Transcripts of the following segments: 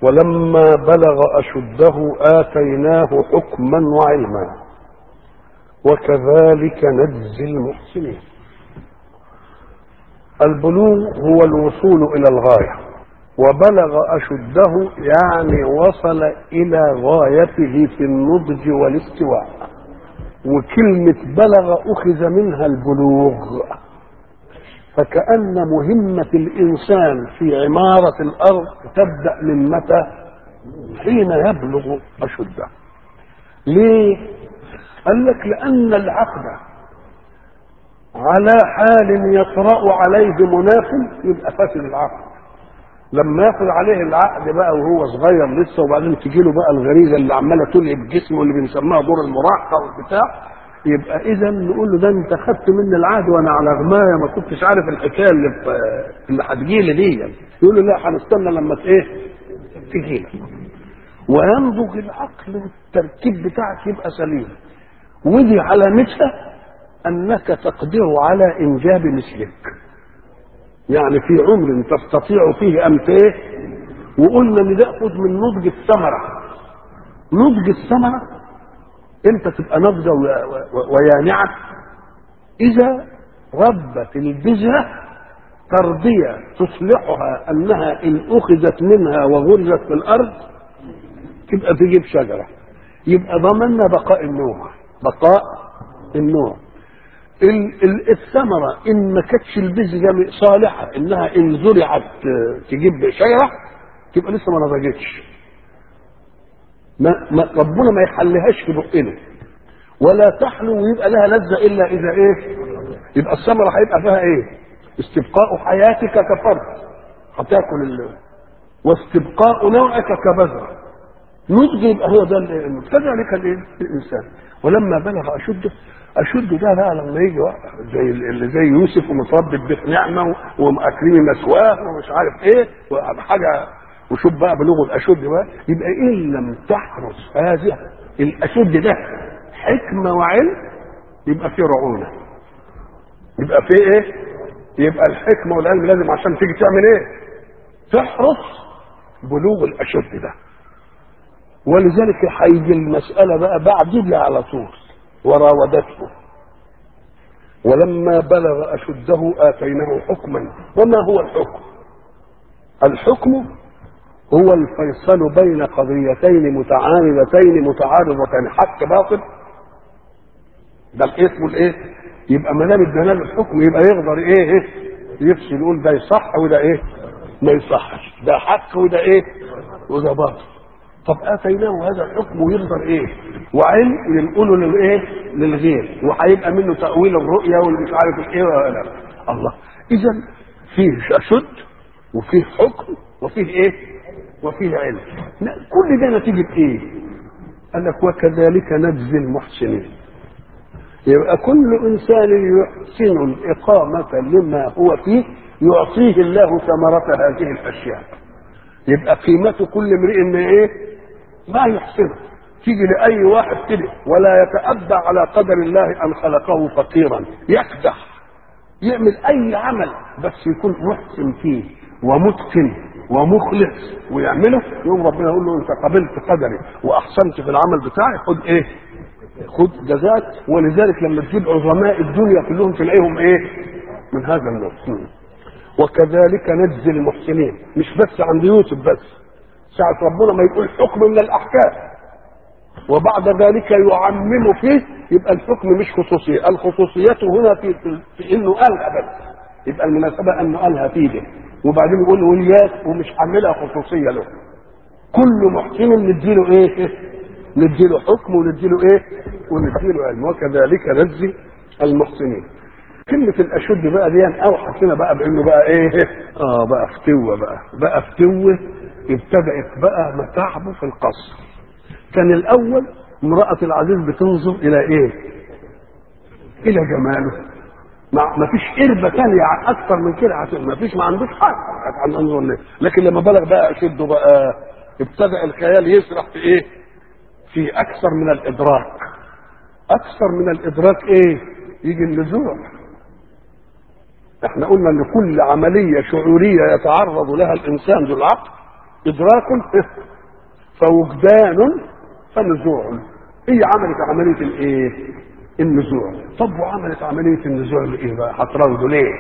ولما بلغ أشده آتيناه حكما وعلما وكذلك نجزي المحسنين البلوغ هو الوصول إلى الغاية وبلغ أشده يعني وصل إلى غايته في النضج والاستواء وكلمة بلغ أخذ منها البلوغ فكأن مهمة الإنسان في عمارة الأرض تبدأ من متى؟ حين يبلغ أشده. ليه؟ قال لك لأن العقد على حال يطرأ عليه مناف يبقى فاسد العقد. لما ياخد عليه العقد بقى وهو صغير لسه وبعدين تجي له بقى الغريزه اللي عماله تلهب جسمه اللي بنسميها دور المراهقه والبتاع يبقى اذا نقول له ده انت خدت مني العهد وانا على غمايه ما كنتش عارف الحكايه اللي اللي هتجي لي دي يقول له لا هنستنى لما ايه تجي لك وينضج العقل والتركيب بتاعك يبقى سليم ودي علامتها انك تقدر على انجاب مثلك يعني في عمر تستطيع فيه ان ايه وقلنا ان ده ياخذ من نضج الثمره نضج الثمره امتى تبقى نضجة ويانعة إذا ربت البذرة تربية تصلحها أنها إن أخذت منها وغرزت في الأرض تبقى تجيب شجرة يبقى ضمننا بقاء النوع بقاء النوع الثمرة إن ما كانتش البذرة صالحة إنها إن زرعت تجيب شجرة تبقى لسه ما نضجتش ما ما ربنا ما يحلهاش في بقنا ولا تحلو ويبقى لها لذة إلا إذا إيه يبقى الثمرة هيبقى فيها إيه استبقاء حياتك كفرد هتاكل ال... واستبقاء نوعك كبذرة نضج يبقى هو ده كذلك الإنسان ولما بلغ أشده أشده ده بقى لما يجي زي اللي زي يوسف ومتربي ببيت نعمة ومأكرمي مسواه ومش عارف إيه وحاجة وشوف بقى بلوغ الاشد بقى يبقى ان لم تحرص هذه الاشد ده حكمه وعلم يبقى في رعونه يبقى في ايه يبقى الحكمه والعلم لازم عشان تيجي تعمل ايه تحرص بلوغ الاشد ده ولذلك هيجي المساله بقى بعد على طول وراودته ولما بلغ اشده اتيناه حكما وما هو الحكم الحكم هو الفيصل بين قضيتين متعارضتين متعارضتين حق باطل ده الاسم الايه يبقى ما دام ادانا الحكم يبقى يقدر ايه ايه يفصل يقول ده يصح وده ايه ما يصحش ده حق وده ايه وده باطل طب اتيناه هذا الحكم ويقدر ايه وعلم ينقله للايه للغير وهيبقى منه تاويل الرؤيا والمش عارف الايه ولا الله اذا فيه اشد وفيه حكم وفيه ايه وفيه علم كل ده نتيجة ايه قال لك وكذلك نجزي المحسنين يبقى كل انسان يحسن الاقامة لما هو فيه يعطيه الله ثمرة هذه الاشياء يبقى قيمة كل امرئ ان ايه ما يحسنه تيجي لاي واحد كده ولا يتأبى على قدر الله ان خلقه فقيرا يكدح يعمل اي عمل بس يكون محسن فيه ومتقن ومخلص ويعمله يوم ربنا يقول له انت قبلت قدري واحسنت في العمل بتاعي خد ايه؟ خد جزاك ولذلك لما تجيب عظماء الدنيا كلهم تلاقيهم ايه؟ من هذا النوع وكذلك نجزي المحسنين مش بس عند يوسف بس ساعة ربنا ما يقول حكم من الأحكام وبعد ذلك يعمم فيه يبقى الحكم مش خصوصية الخصوصية هنا في, في, في انه قالها بس يبقى المناسبة انه قالها فيه ده وبعدين يقول وليات ومش عاملها خصوصيه له كل محسن نديله ايه نديله حكم ونديله ايه ونديله علم وكذلك نجزي المحسنين كلمة الأشد بقى دي أوحى لنا بقى بأنه بقى إيه؟ آه بقى فتوة بقى، بقى فتوة ابتدأت بقى متاعبه في القصر. كان الأول امرأة العزيز بتنظر إلى إيه؟ إلى جماله، ما فيش قربة تانية أكثر من كده ما فيش ما عندوش حاجة عن أنظر ليه لكن لما بلغ بقى أشده بقى ابتدأ الخيال يسرح في إيه؟ في أكثر من الإدراك أكثر من الإدراك إيه؟ يجي النزوع احنا قلنا ان كل عملية شعورية يتعرض لها الانسان ذو العقل ادراك فوجدان فنزوع هي عملت عمليه الايه النزوع طب وعملت عمليه النزوع لايه بقى هتراوده ليه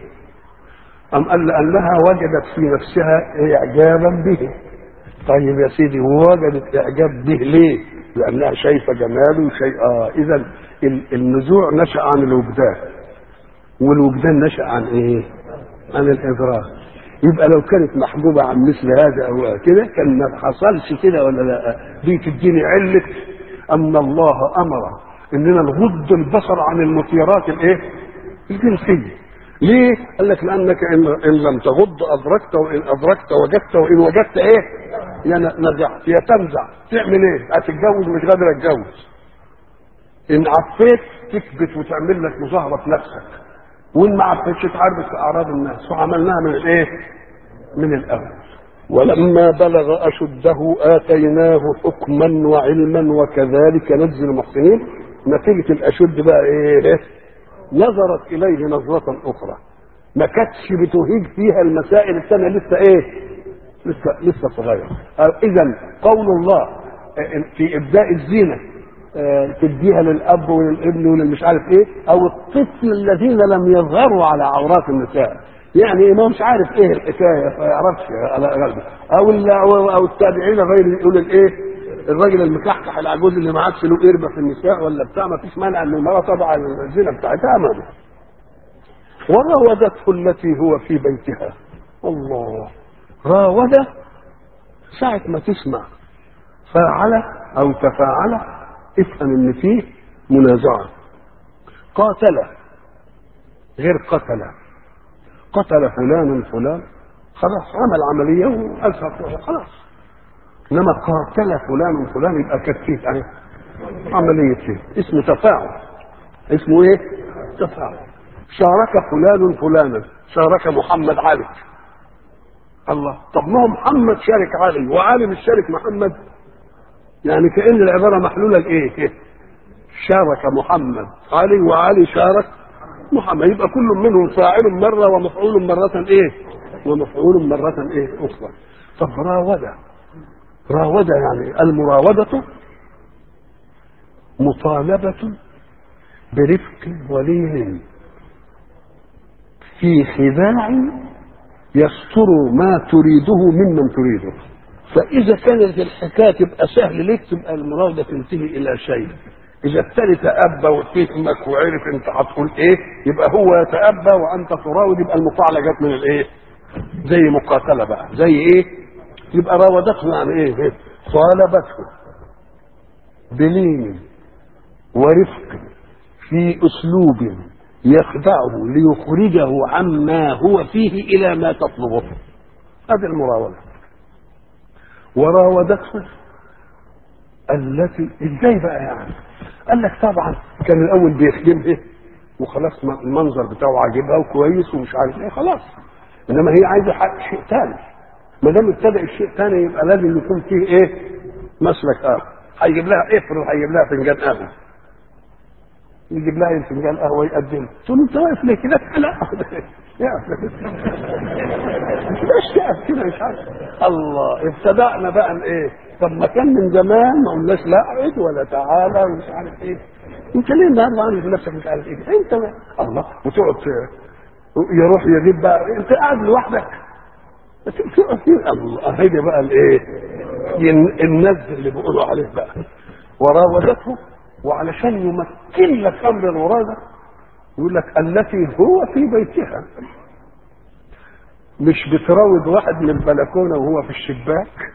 ام قال لانها وجدت في نفسها اعجابا به طيب يا سيدي وجدت اعجاب به ليه لانها شايفه جماله شيء اه اذا النزوع نشا عن الوجدان والوجدان نشا عن ايه عن الادراك يبقى لو كانت محجوبه عن مثل هذا او كده كان ما حصلش كده ولا لا دي تديني عله ان الله امر اننا نغض البصر عن المثيرات الايه الجنسيه ليه؟ قال لك لانك ان, إن لم تغض ادركت وان ادركت وجدت وان وجدت ايه؟ يا نزعت يا تنزع تعمل ايه؟ هتتجوز مش قادر اتجوز ان عفيت تكبت وتعمل لك مظاهره في نفسك وان ما عرفتش تعرف في اعراض الناس وعملناها من الايه؟ من الاول ولما بلغ اشده اتيناه حكما وعلما وكذلك نجزي المحسنين نتيجه الاشد بقى ايه؟ نظرت اليه نظره اخرى ما كانتش بتهيج فيها المسائل الثانيه لسه ايه؟ لسه لسه صغير اذا قول الله في ابداء الزينه تديها للاب وللابن وللمش عارف ايه او الطفل الذين لم يظهروا على عورات النساء يعني ما مش عارف ايه الحكايه ما يعرفش على غلبه او او التابعين غير يقول الايه الراجل المكحكح العجوز اللي ما عادش له قربه في النساء ولا بتاع ما فيش مانع ان المراه تضع الزينه بتاعتها امامه وراودته التي هو في بيتها الله راوده ساعة ما تسمع فاعل او تفاعل افهم ان فيه منازعة قاتل غير قتل قتل فلان فلان خلاص عمل عملية وأزهر خلاص إنما قاتل فلان فلان يبقى كتيت أهي عملية ايه؟ اسمه تفاعل اسمه ايه؟ تفاعل شارك فلان فلانا شارك محمد علي الله طب ما هو محمد شارك علي وعلي مش شارك محمد يعني كأن العبارة محلولة لإيه؟ شارك محمد علي وعلي شارك محمد يبقى كل منهم فاعل مرة ومفعول مرة إيه؟ ومفعول مرة إيه؟ أخرى طب راودة راودة يعني المراودة مطالبة برفق ولين في خداع يستر ما تريده ممن تريده فإذا كانت الحكاية تبقى سهل ليك تبقى المراودة تنتهي إلى شيء إذا التاني تأبى وفهمك وعرف أنت هتقول إيه يبقى هو يتأبى وأنت تراود يبقى المفاعلة جت من الإيه؟ زي مقاتلة بقى زي إيه؟ يبقى راودته يعني إيه؟ إيه؟ طالبته بلين ورفق في أسلوب يخدعه ليخرجه عما هو فيه إلى ما تطلبه هذه المراودة وراودته التي ازاي بقى يعني قال لك طبعا كان الاول بيخدمها وخلاص المنظر بتاعه عاجبها وكويس ومش عارف ايه خلاص انما هي عايزه حق شيء ثاني ما دام ابتدأ الشيء ثاني يبقى لازم يكون فيه ايه مسلك اخر هيجيب لها افرض هيجيب لها فنجان قهوه يجيب لها فنجان قهوه يقدمها تقول انت واقف ليه كده لا مش تقف كده مش عارف الله ابتدأنا بقى ايه طب ما كان من زمان ما قلناش لا اقعد ولا تعالى ومش عارف ايه انت ليه النهارده عامل في نفسك مش عارف ايه انت ما. الله وتقعد يروح يجيب بقى انت قاعد لوحدك تقعد الله هيدي بقى الايه النز اللي بيقولوا عليه بقى وراودته وعلشان يمكن لك امر الوراده يقول لك التي هو في بيتها مش بتراود واحد من البلكونه وهو في الشباك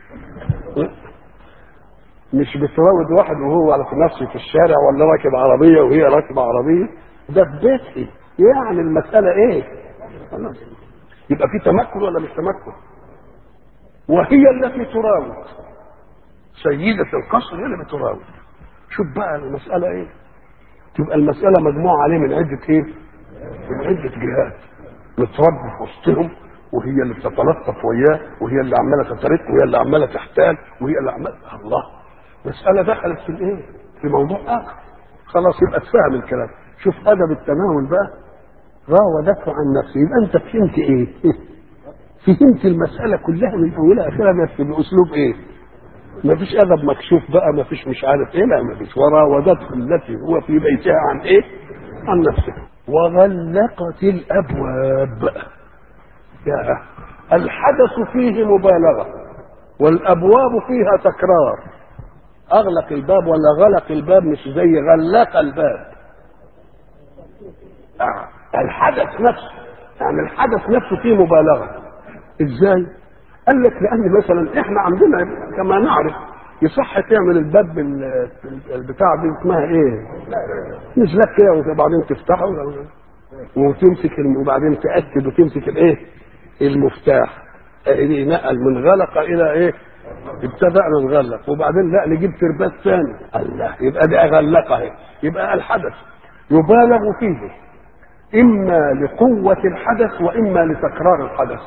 مش بتراود واحد وهو على نفسه في الشارع ولا راكب عربيه وهي راكبه عربيه ده في بيتي يعني المساله ايه؟ خلاص يبقى في تمكن ولا مش تمكن؟ وهي التي تراود سيدة القصر هي اللي بتراود شوف بقى المسألة ايه؟ تبقى المسألة مجموعة عليه من عدة ايه؟ من عدة جهات متربي في وسطهم وهي اللي بتتلطف وياه وهي اللي عماله تترك وهي اللي عماله تحتال وهي اللي عماله الله مسألة دخلت في الايه؟ في موضوع آخر خلاص يبقى تفهم الكلام شوف أدب التناول بقى راودته عن نفسه يبقى أنت فهمت إيه؟ فهمت المساله كلها من اولها اخرها بس باسلوب ايه؟ ما فيش ادب مكشوف بقى ما فيش مش عارف ايه لا ما فيش وراودته التي هو في بيتها عن ايه؟ عن نفسه وغلقت الابواب يا الحدث فيه مبالغه والابواب فيها تكرار اغلق الباب ولا غلق الباب مش زي غلق الباب آه. الحدث نفسه يعني الحدث نفسه فيه مبالغه ازاي قال لك لان مثلا احنا عندنا كما نعرف يصح تعمل الباب بال- البتاع دي اسمها ايه نزلك كده وبعدين تفتحه وتمسك الم- وبعدين تاكد وتمسك الايه المفتاح إيه نقل من غلق الى ايه ابتدأنا نغلق وبعدين لا نجيب ترباس ثاني الله يبقى دي غلقه اهي يبقى الحدث يبالغ فيه اما لقوه الحدث واما لتكرار الحدث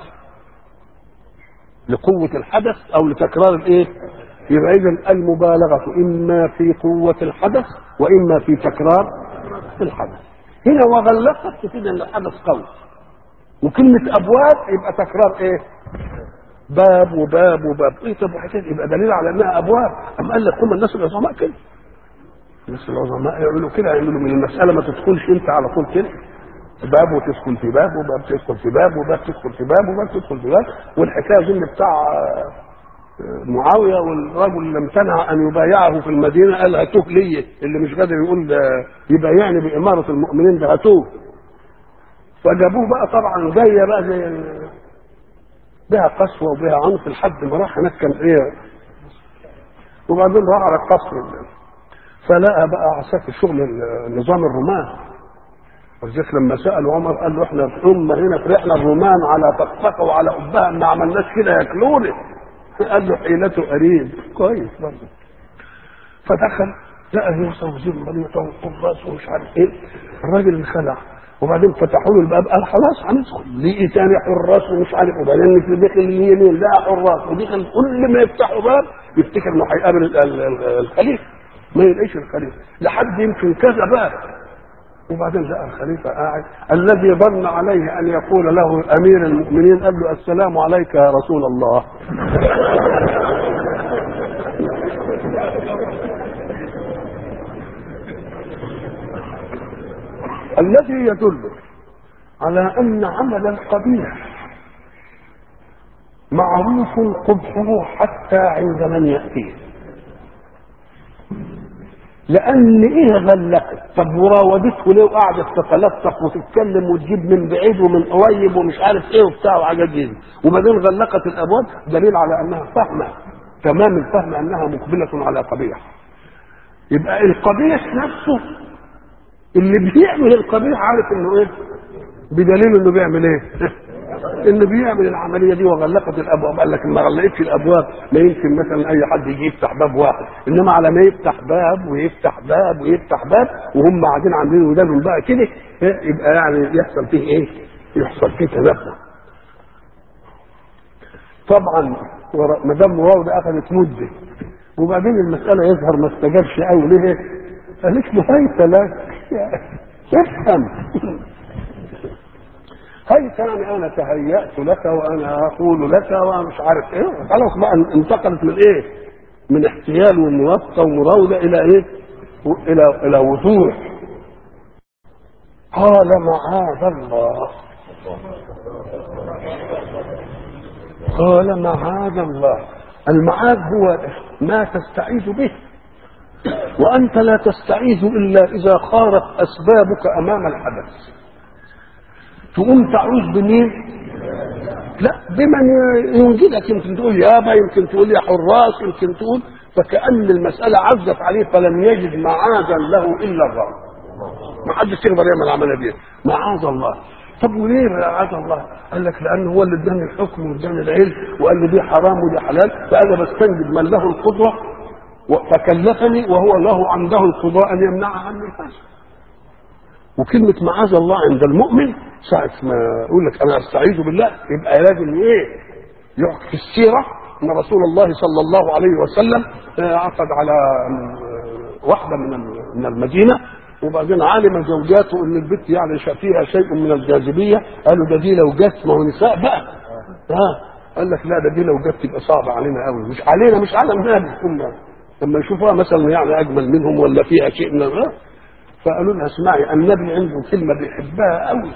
لقوه الحدث او لتكرار الايه يبقى اذا المبالغه اما في قوه الحدث واما في تكرار الحدث هنا وغلقت تفيد ان الحدث قوي وكلمه ابواب يبقى تكرار ايه باب وباب وباب ايه طب وحكايه يبقى دليل على انها ابواب ام قال لك هم الناس العظماء كده الناس العظماء يعملوا كده يعملوا من المساله ما تدخلش انت على طول كده باب وتدخل في باب وباب تدخل في باب وباب تدخل في باب وباب تدخل في باب والحكايه دي اللي بتاع آه، معاويه والرجل اللي امتنع ان يبايعه في المدينه قال هاتوه لي اللي مش قادر يقول ده يبايعني باماره المؤمنين ده هاتوه فجابوه بقى طبعا جايه بقى زي ال- بها قسوه وبها عنف لحد ما راح هناك كان ايه وبعدين راح على القصر فلقى بقى عساكر شغل النظام الرومان ولذلك لما سالوا عمر قال له احنا ثم هنا فرحنا الرومان على طقطقه وعلى قبها ما عملناش كده ياكلونا قال له حيلته قريب كويس برضه فدخل لقى موسى وزير المدينه والقراص ومش عارف ايه الراجل انخلع وبعدين فتحوا له الباب قال خلاص هندخل لقي تاني حراس ومش عارف وبعدين في دخل اليمين لقى حراس ودخل كل ما يفتحوا باب يفتكر انه هيقابل ال- ال- ال- الخليفه ما يلاقيش الخليفه لحد يمكن كذا باب وبعدين لقى الخليفه قاعد الذي ظن عليه ان يقول له امير المؤمنين قال له السلام عليك يا رسول الله الذي يدل على ان عمل القبيح معروف قبحه حتى عند من ياتيه لان ايه غلقت طب وراودته ليه وقعدت تتلطف وتتكلم وتجيب من بعيد ومن قريب ومش عارف ايه وبتاع وحاجات دي وبعدين غلقت الابواب دليل على انها فاهمه تمام الفهم انها مقبله على قبيح يبقى القبيح نفسه اللي بيعمل القبيح عارف انه ايه بدليل انه بيعمل ايه انه بيعمل العمليه دي وغلقت الابواب قال لك ما غلقتش الابواب ما يمكن مثلا اي حد يجي يفتح باب واحد انما على ما يفتح باب ويفتح باب ويفتح باب وهم قاعدين عاملين ودانهم بقى كده إيه، يبقى يعني يحصل فيه ايه؟ يحصل فيه تنبه طبعا ورا- ما دام مراوده اخذت مده وبعدين المساله يظهر ما استجابش قوي ليه؟ قالت له هيت لك افهم هيت يعني انا تهيأت لك وانا اقول لك ومش عارف ايه خلاص بقى انتقلت من ايه؟ من احتيال وموافقه ومراوده الى ايه؟ و- الى الى وضوح قال معاذ الله قال معاذ الله المعاذ هو ما تستعيذ به وأنت لا تستعيذ إلا إذا خارت أسبابك أمام الحدث تقوم تعوذ بمين؟ لا بمن ينجدك يمكن تقول يابا يمكن تقول يا حراس يمكن تقول فكأن المسألة عزت عليه فلم يجد معاذا له إلا الله ما حدش يقدر يعمل العملية دي معاذ الله طب وليه معاذ الله؟ قال لك لأنه هو اللي اداني الحكم واداني العلم وقال لي دي حرام ودي حلال فأنا بستنجد من له القدرة و- فكلفني وهو له عنده القضاء أن يمنعها عني هذا وكلمة معاذ الله عند المؤمن ساعة ما يقول لك أنا أستعيذ بالله يبقى لازم إيه؟ يحكي في السيرة أن رسول الله صلى الله عليه وسلم آه، عقد على آه، واحدة من ال- من المدينة وبعدين علم زوجاته ان البت يعني شا- فيها شيء من الجاذبيه قالوا ده دي لو جت ما هو نساء بقى ها قال لك لا ده دي لو جت تبقى صعبه علينا قوي مش علينا مش على الناس كلها لما يشوفوها مثلا يعني اجمل منهم ولا فيها شيء من ها فقالوا لها اسمعي النبي عنده كلمه بيحبها قوي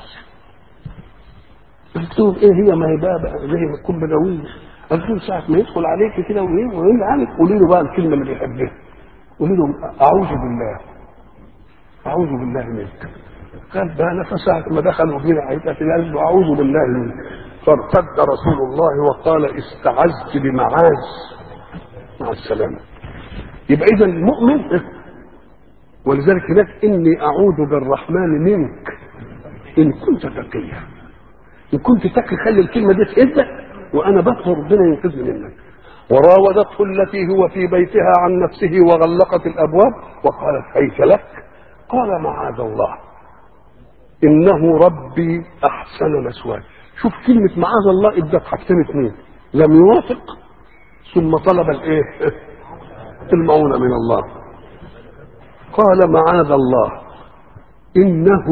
قلت لهم ايه هي ما هي بقى, بقى زي ما تكون بدويه قلت لهم ساعه ما يدخل عليك كده وايه ويقول عنك قولي له بقى الكلمه اللي بيحبها قولي له اعوذ بالله اعوذ بالله منك قال بقى انا فساعة ما دخلوا بنا عيدة في قال اعوذ بالله منك فارتد رسول الله وقال استعذت بمعاذ مع السلامه يبقى اذا المؤمن ولذلك هناك اني اعوذ بالرحمن منك ان كنت تقيا ان كنت تقي خلي الكلمه دي في ايدك وانا بطلب ربنا ينقذني منك وراودته التي هو في بيتها عن نفسه وغلقت الابواب وقالت هيت لك قال معاذ الله انه ربي احسن مثواي شوف كلمه معاذ الله ادت حاجتين اثنين لم يوافق ثم طلب الايه المعونه من الله قال معاذ الله انه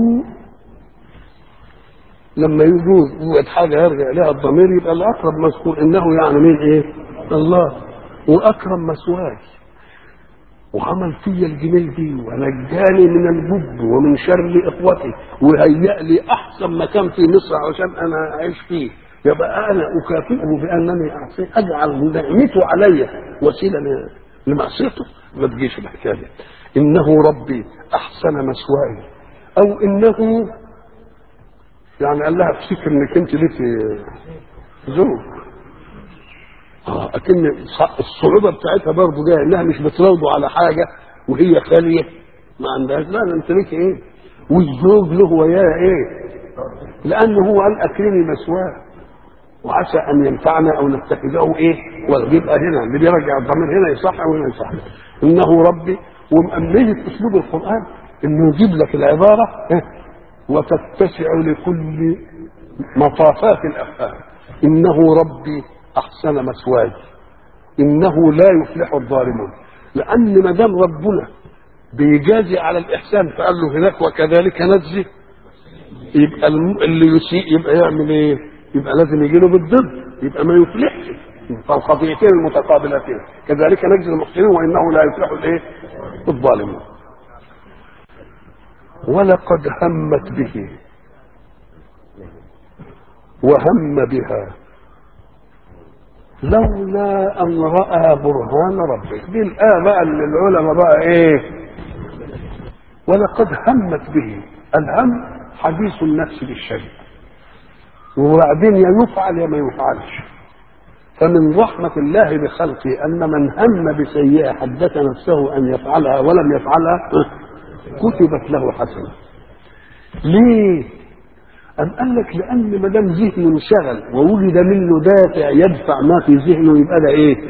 لما يجوز يوجد حاجه يرجع اليها الضمير يبقى الاقرب مذكور انه يعني مين ايه الله واكرم مثواي وعمل فيا الجميل دي ونجاني من الجب ومن شر اخوتي وهيأ لي احسن مكان في مصر عشان انا اعيش فيه يبقى انا اكافئه بانني اعصيه اجعل نعمته علي وسيله لمعصيته ما تجيش الحكايه دي انه ربي احسن مثواي او انه يعني قال لها افتكر انك انت ليك زوج اه اكن الصعوبه بتاعتها برضه جايه انها مش بتراوده على حاجه وهي خاليه ما عندهاش لا ده انت ليك ايه والزوج له وياه ايه لانه هو قال اكرمي مثواه وعسى ان ينفعنا او نتخذه ايه ويبقى هنا اللي بيرجع الضمير هنا يصح وهنا يصح انه ربي ومأمنة اسلوب القران انه يجيب لك العباره وتتسع لكل مطافات الافهام انه ربي احسن مثواي انه لا يفلح الظالمون لان ما دام ربنا بيجازي على الاحسان فقال له هناك وكذلك نجزي يبقى اللي يسيء يبقى يعمل ايه؟ يبقى لازم يجي له بالضد يبقى ما يفلحش فالقضيتين المتقابلتين كذلك نجزي المحسنين وانه لا يفلح الايه؟ الظالمون ولقد همت به وهم بها لولا ان راى برهان ربه دي الايه بقى اللي العلماء بقى ايه ولقد همت به الهم حديث النفس بالشيء وبعدين يا يفعل يا ما يفعلش فمن رحمة الله بخلقه أن من هم بسيئة حدث نفسه أن يفعلها ولم يفعلها كتبت له حسنة ليه أم قال لك لأن ما دام ذهنه انشغل ووجد منه دافع يدفع ما في ذهنه يبقى ده إيه؟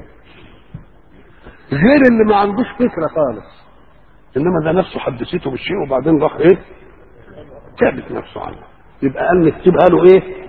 غير اللي ما عندوش فكرة خالص إنما ده نفسه حدثته بالشيء وبعدين راح إيه؟ تعبت نفسه عنه يبقى قال نكتبها له إيه؟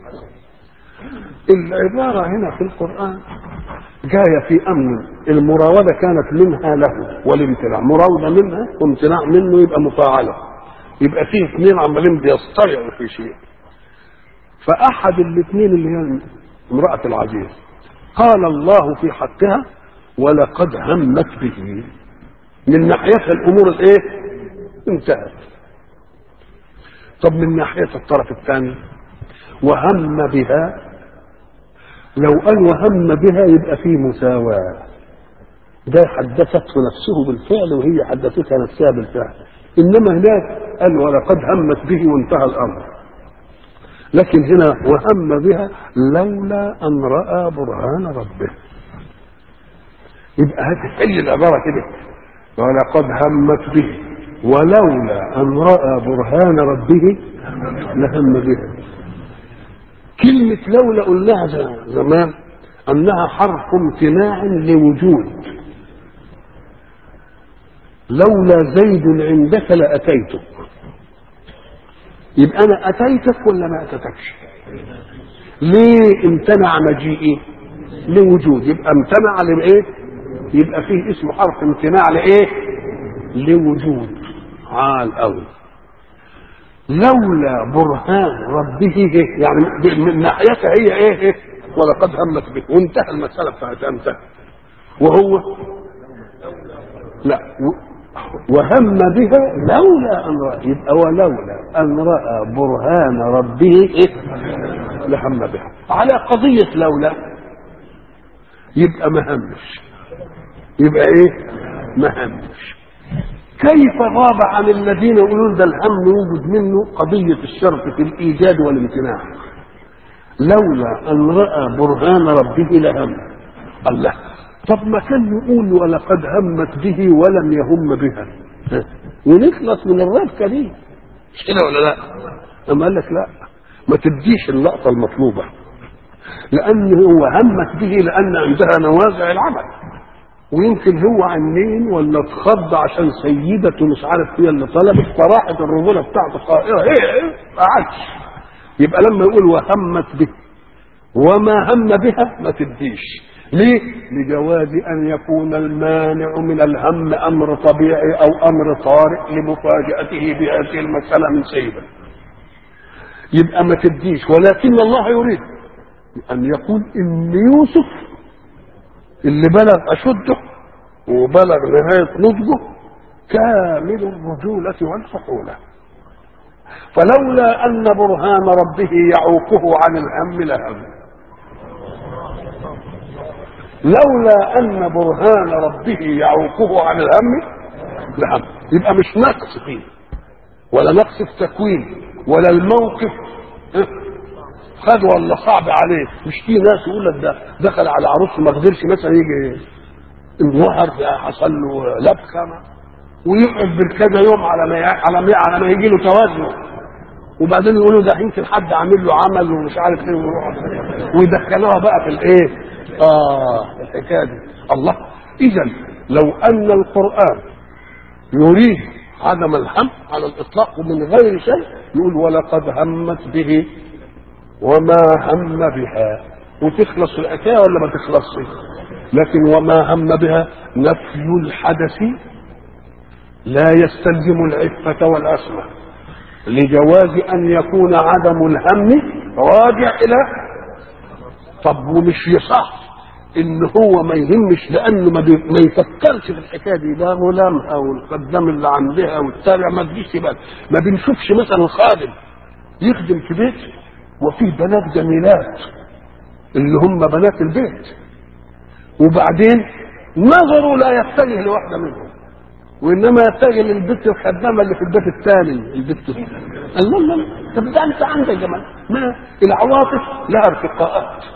العبارة هنا في القرآن جاية في أمن المراودة كانت منها له والامتناع مراودة منها وامتناع منه يبقى مفاعلة يبقى فيه اثنين عمالين بيصطرعوا في شيء فأحد الاثنين اللي هي امرأة العزيز قال الله في حقها ولقد همت به من ناحيتها الأمور الإيه؟ انتهت طب من ناحية الطرف الثاني وهم بها لو قال وهم بها يبقى فيه مساواة ده حدثته نفسه بالفعل وهي حدثتها نفسها بالفعل إنما هناك قال ولقد همت به وانتهى الأمر لكن هنا وهم بها لولا أن رأى برهان ربه يبقى هتحل العبارة كده ولقد همت به ولولا أن رأى برهان ربه لهم بها كلمة لولا قلناها زمان أنها حرف امتناع لوجود لولا زيد عندك لأتيتك يبقى أنا أتيتك ولا ما أتتكش ليه امتنع مجيئي لوجود يبقى امتنع لإيه يبقى فيه اسمه حرف امتناع لإيه لوجود عال أوي لولا برهان ربه إيه؟ يعني من ناحيتها هي ايه, إيه؟ ولقد همت به وانتهى المسألة بتاعتها انتهى وهو لا وهم بها لولا ان راى يبقى ولولا ان راى برهان ربه إيه؟ لهم بها على قضيه لولا يبقى ما همش يبقى ايه ما همش كيف غاب عن الذين يقولون ده الهم يوجد منه قضيه الشرط في الايجاد والامتناع لولا ان راى برهان ربه لهم الله طب ما كان يقول ولقد همت به ولم يهم بها ونخلص من الربكه دي مش كده ولا لا؟ اما قال لك لا ما تديش اللقطه المطلوبه لان هو همت به لان عندها نوازع العمل ويمكن هو عنين ولا اتخض عشان سيدته مش عارف هي اللي طلبت فراحت الرجوله بتاعته قائله ايه ايه ما عادش يبقى لما يقول وهمت به وما هم بها ما تديش ليه؟ لجواز أن يكون المانع من الهم أمر طبيعي أو أمر طارئ لمفاجأته بهذه المسألة من سيدة يبقى ما تديش ولكن الله يريد أن يقول إن يوسف اللي بلغ أشده وبلغ نهاية نضجه كامل الرجولة والفحولة فلولا أن برهان ربه يعوقه عن الهم لهم لولا ان برهان ربه يعوقه عن الهم لهم يبقى مش نقص فيه ولا نقص في تكوين ولا الموقف خد ولا صعب عليه مش في ناس يقول لك ده دخل على عروس ما قدرش مثلا يجي انظهر حصل له لبخه ويقعد بالكذا يوم على ما على ما على ما يجي له توازن وبعدين يقولوا ده يمكن حد عامل له عمل ومش عارف ايه ويدخلوها بقى في الايه اه الحكايه دي الله اذا لو ان القران يريد عدم الهم على الاطلاق ومن غير شيء يقول ولقد همت به وما هم بها وتخلص الحكايه ولا ما تخلصش لكن وما هم بها نفي الحدث لا يستلزم العفه والعصمه لجواز ان يكون عدم الهم راجع الى طب ومش يصح ان هو ما يهمش لانه ما, بي... ما يفكرش في الحكايه دي ده غلامها والخدام اللي عندها والتابع ما تجيش بقى ما بنشوفش مثلا خادم يخدم في بيت وفيه بنات جميلات اللي هم بنات البيت وبعدين نظره لا يتجه لواحده منهم وانما يتجه للبت الخدامه اللي في البيت الثاني البت الله الله طب ده انت عندك جمال ما العواطف لها ارتقاءات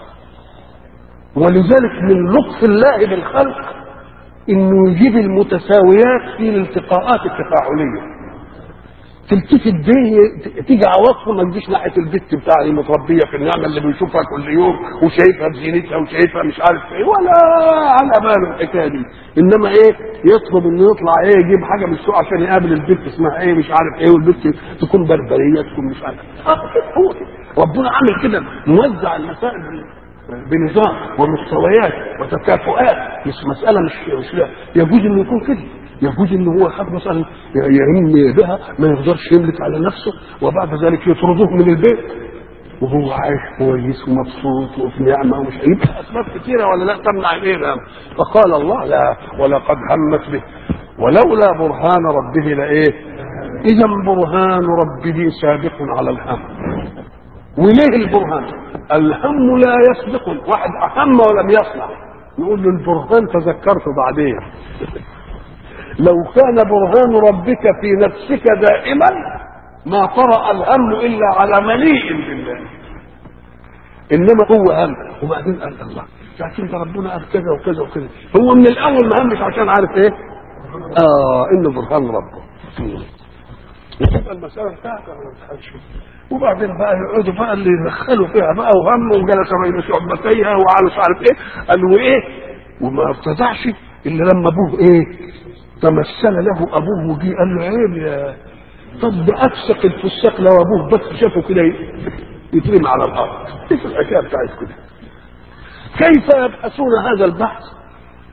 ولذلك من لطف الله بالخلق انه يجيب المتساويات في الالتقاءات التفاعليه تلتفت به تيجي عواطفه ما تجيش ناحيه البت بتاعي متربيه في النعمه اللي بيشوفها كل يوم وشايفها بزينتها وشايفها مش عارف ايه ولا على باله الحكايه دي انما ايه يطلب انه يطلع ايه يجيب حاجه من السوق عشان يقابل البت اسمها ايه مش عارف ايه والبت تكون بربريه تكون مش عارف اه كده هو كده ربنا عامل كده موزع المسائل بنظام ومستويات وتكافؤات مش مسألة مش مش لا يجوز انه يكون كده يجوز ان هو خد مثلا يهم بها ما يقدرش يملك على نفسه وبعد ذلك يطردوه من البيت وهو عايش كويس ومبسوط وفي نعمه ومش يبقى اسباب كثيره ولا لا تمنع الايه فقال الله لا ولقد همت به ولولا برهان ربه لايه اذا برهان ربه سابق على الهم وليه البرهان الهم لا يسبق واحد اهم ولم يصنع نقول له البرهان تذكرته بعدين لو كان برهان ربك في نفسك دائما ما طرأ الهم الا على مليء بالله انما هو هم وبعدين قال الله لكن ده ربنا قال كذا وكذا وكذا هو من الاول ما همش عشان عارف ايه اه انه برهان ربه يبقى المسألة بتاعته ما تفهمش وبعدين بقى يقعدوا بقى اللي يدخلوا فيها بقى وهم وجلس بين شعبتيها وعلى مش عارف ايه قالوا ايه وما ارتضعش الا لما ابوه ايه تمثل له ابوه وجي قال له عيب يا طب ده افسق الفساق لو ابوه بس شافه كده يترمي على الارض ايش الحكايه بتاعت كده كيف يبحثون هذا البحث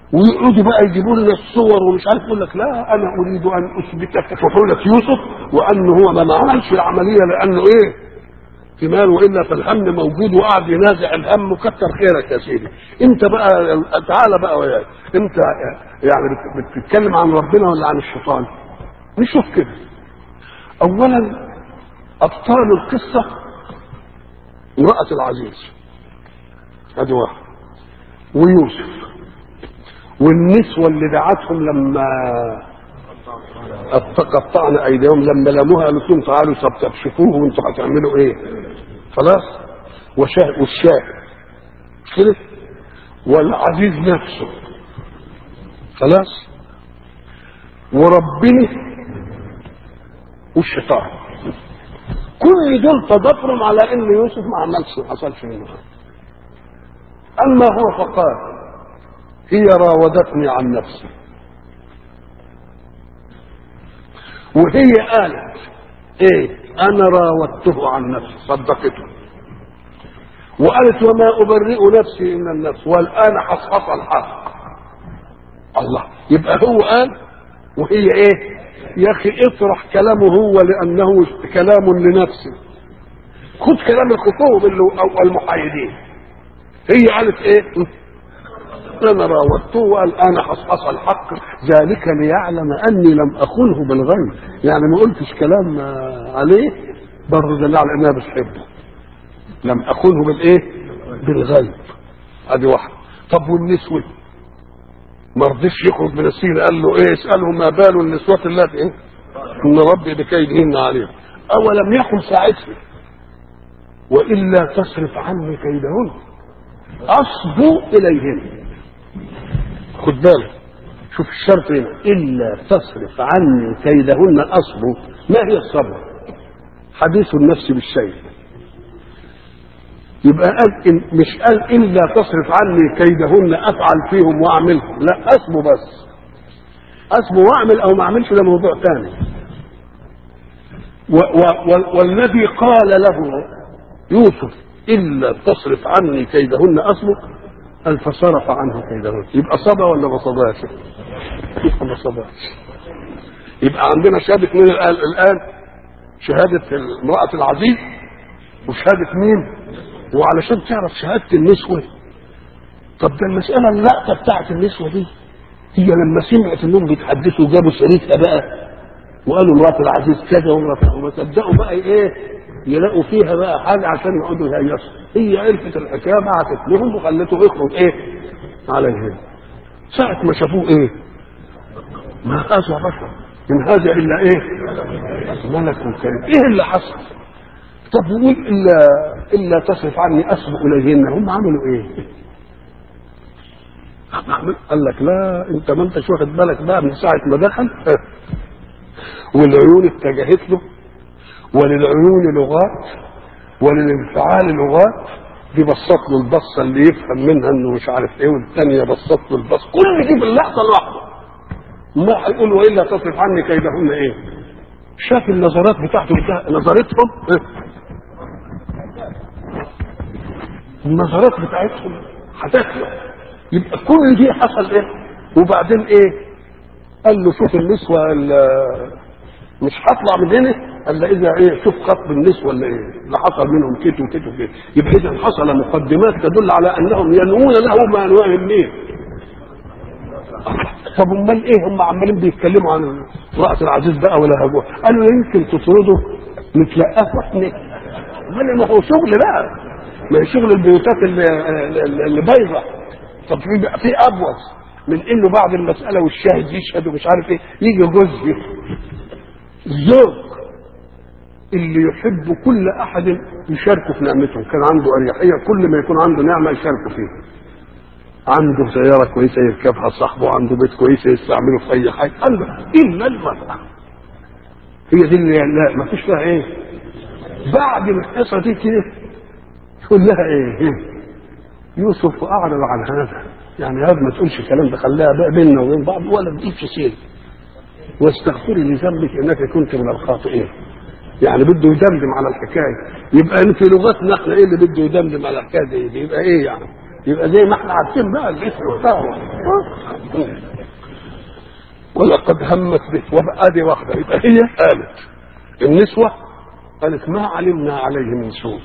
ويقعدوا بقى يجيبوا لنا الصور ومش عارف يقول لك لا انا اريد ان اثبتك وحولة يوسف وانه هو ما عملش العمليه لانه ايه في مال والا فالهم موجود وقعد ينازع الهم وكتر خيرك يا سيدي انت بقى تعالى بقى وياك انت يعني بت- بتتكلم عن ربنا ولا عن الشيطان نشوف كده اولا ابطال القصه امراه العزيز ادي واحد ويوسف والنسوه اللي دعتهم لما قطعنا ايديهم لما لموها قالت لهم تعالوا طب تكشفوه وانتوا هتعملوا ايه؟ خلاص؟ وشاه والشاهد مش كده؟ والعزيز نفسه خلاص؟ وربنا والشيطان كل دول تضافرهم على ان يوسف ما عملش ما حصلش منه اما هو فقال هي راودتني عن نفسي وهي قالت ايه انا راودته عن نفسي صدقته وقالت وما ابرئ نفسي ان النفس والان حصحص الحق الله يبقى هو قال وهي ايه يا اخي اطرح كلامه هو لانه كلام لنفسه خد كلام الخطوب اللي او المحايدين هي قالت ايه انا راودته وقال انا حصحص الحق ذلك ليعلم اني لم اخنه بالغيب يعني ما قلتش كلام آه، عليه برضه دل على انها بتحبه لم اخنه بالايه بالغيب ادي واحده طب والنسوه ما رضيش يخرج من السجن قال له ايه اساله ما بال النسوة اللاتي إيه؟ ان ربي بكيدهن عليهم اولم يكن ساعتها والا تصرف عني كيدهن اصبو اليهن خد بالك شوف الشرط هنا الا تصرف عني كيدهن اصبو ما هي الصبر حديث النفس بالشيء يبقى قال إن مش قال الا تصرف عني كيدهن افعل فيهم واعملهم لا اصبو بس اصبو واعمل او ما اعملش ده موضوع ثاني و و و والذي قال له يوسف الا تصرف عني كيدهن اصبو قال فصرف عنه كيدهن يبقى صبا ولا ما صباش؟ يبقى ما صباش يبقى عندنا شهاده مين الان الان شهاده امراه العزيز وشهاده مين؟ وعلشان تعرف شهاده النسوه طب ده المساله اللقطه بتاعت النسوه دي هي لما سمعت انهم بيتحدثوا جابوا شريكها بقى وقالوا مرات العزيز كذا ومرات وما صدقوا بقى ايه يلاقوا فيها بقى حاجه عشان يقعدوا يهيصوا هي عرفت الحكايه بعتت لهم وخلته يخرج ايه عليهم ساعة ما شافوه ايه ما هذا بشر ان هذا الا ايه ملك كريم ايه اللي حصل طب يقول الا الا تصرف عني اسبق اليهن هم عملوا ايه قال لك لا انت ما انتش واخد بالك بقى من ساعه ما دخل والعيون اتجهت له وللعيون لغات وللانفعال لغات دي بصت له البصه اللي يفهم منها انه مش عارف ايه والثانيه بصت له البصه كل دي في اللحظه الواحده ما هيقول والا تصرف عني كيدهن ايه شاف النظرات بتاعته بتاع نظرتهم إيه؟ النظرات بتاعتهم هتاكله يبقى كل دي حصل ايه وبعدين ايه قال له شوف النسوه مش هطلع من هنا الا اذا ايه شوف خطب النسوه اللي ايه اللي حصل منهم كده وكده وكده يبقى اذا حصل مقدمات تدل على انهم ينوون له ما انواهم مين طب امال ايه هم عمالين بيتكلموا عن رأس العزيز بقى ولا هجوه قالوا يمكن تطردوا نتلقاه واحنا امال ما هو شغل بقى ما هي شغل البيوتات اللي, اللي بايظه طب في في ابوظ من انه بعد المساله والشاهد يشهد ومش عارف ايه يجي جوز الزوج اللي يحب كل احد يشاركه في نعمته كان عنده اريحيه كل ما يكون عنده نعمه يشاركه فيها عنده سيارة كويسة يركبها صاحبه عنده بيت كويس يستعمله في أي حاجة عنده إلا المرأة هي دي اللي لا ما فيش فيها إيه بعد القصة دي كده تقول لها إيه يوسف أعرض عن هذا يعني هذا ما تقولش الكلام ده خلاها بقى بيننا وبين بعض ولا تجيبش سير واستغفري لذنبك انك كنت من الخاطئين يعني بده يدمدم على الحكايه يبقى في لغتنا احنا ايه اللي بده يدمدم على الحكايه دي يبقى ايه يعني يبقى زي ما احنا عارفين بقى الاسم بتاعه ولقد همت به وادي واحده يبقى هي قالت النسوه قالت ما علمنا عليه من سوء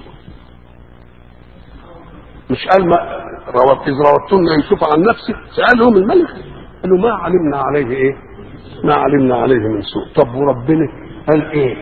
مش قال ما روت اذ روتن يوسف عن نفسه سالهم الملك قالوا ما علمنا عليه ايه؟ ما علمنا عليه من سوء طب وربنا قال ايه؟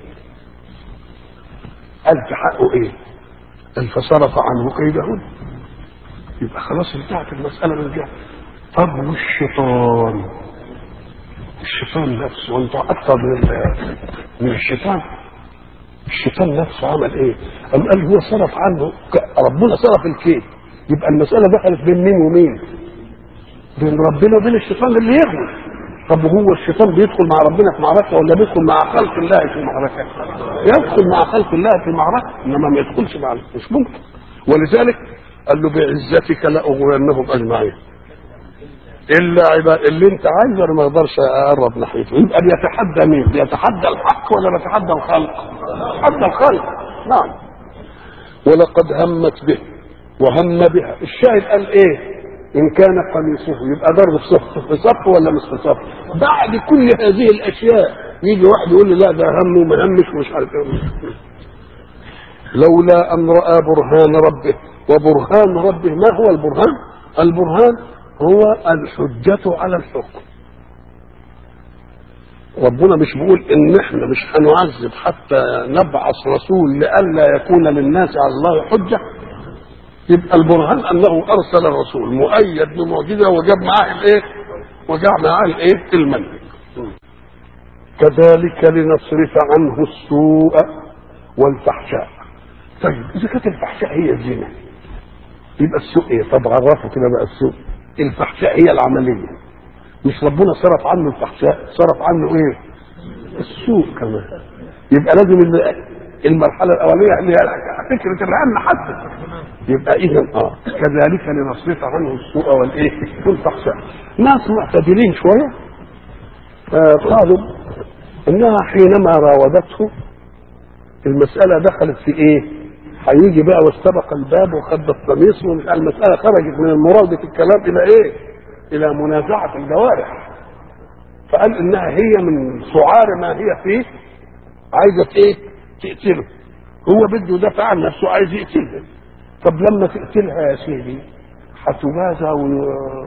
قال في حقه ايه؟ قال فصرف عنه كيدهن يبقى خلاص انتهت المساله من جهه طب والشيطان الشيطان نفسه وانت اكثر من من الشيطان الشيطان نفسه عمل ايه؟ قام قال هو صرف عنه ربنا صرف الكيد يبقى المساله دخلت بين مين ومين؟ بين ربنا وبين الشيطان اللي يغوي طب هو الشيطان بيدخل مع ربنا في معركه ولا بيدخل مع خلق الله في معركه؟ يدخل مع خلق الله في معركه انما ما يدخلش مع مش ممكن ولذلك قال له بعزتك لاغوينهم اجمعين الا عباد اللي انت عايزه انا ما اقدرش اقرب ناحيته يبقى بيتحدى مين؟ بيتحدى الحق ولا بيتحدى الخلق؟ بيتحدى الخلق نعم ولقد همت به وهم بها الشاهد قال ايه؟ ان كان قميصه يبقى ضرب في صف في صف ولا مش في صف؟ بعد كل هذه الاشياء يجي واحد يقول لي لا ده هم وما همش ومش عارف ايه لولا ان راى برهان ربه وبرهان ربه ما هو البرهان؟ البرهان هو الحجة على الحكم ربنا مش بيقول ان احنا مش هنعذب حتى نبعث رسول لئلا يكون للناس على الله حجة يبقى البرهان انه ارسل الرسول مؤيد بمعجزة وجاب معاه الايه وجاب معاه الايه المن كذلك لنصرف عنه السوء والفحشاء طيب اذا كانت الفحشاء هي الزنا يبقى السوء ايه طب عرفوا كده بقى السوء الفحشاء هي العمليه مش ربنا صرف عنه الفحشاء صرف عنه ايه السوء كمان يبقى لازم المرحله الاوليه اللي هي فكره الهم حتى يبقى اذا اه كذلك لنصرف عنه السوء والايه والفحشاء ناس معتدلين شويه آه قالوا انها حينما راودته المساله دخلت في ايه هيجي بقى واستبق الباب وخد القميص المسألة خرجت من المراودة الكلام إلى إيه؟ إلى منازعة الجوارح فقال إنها هي من سعار ما هي فيه عايزة إيه؟ تقتله هو بده يدافع عن نفسه عايز يقتلها طب لما تقتلها يا سيدي هتبازى و...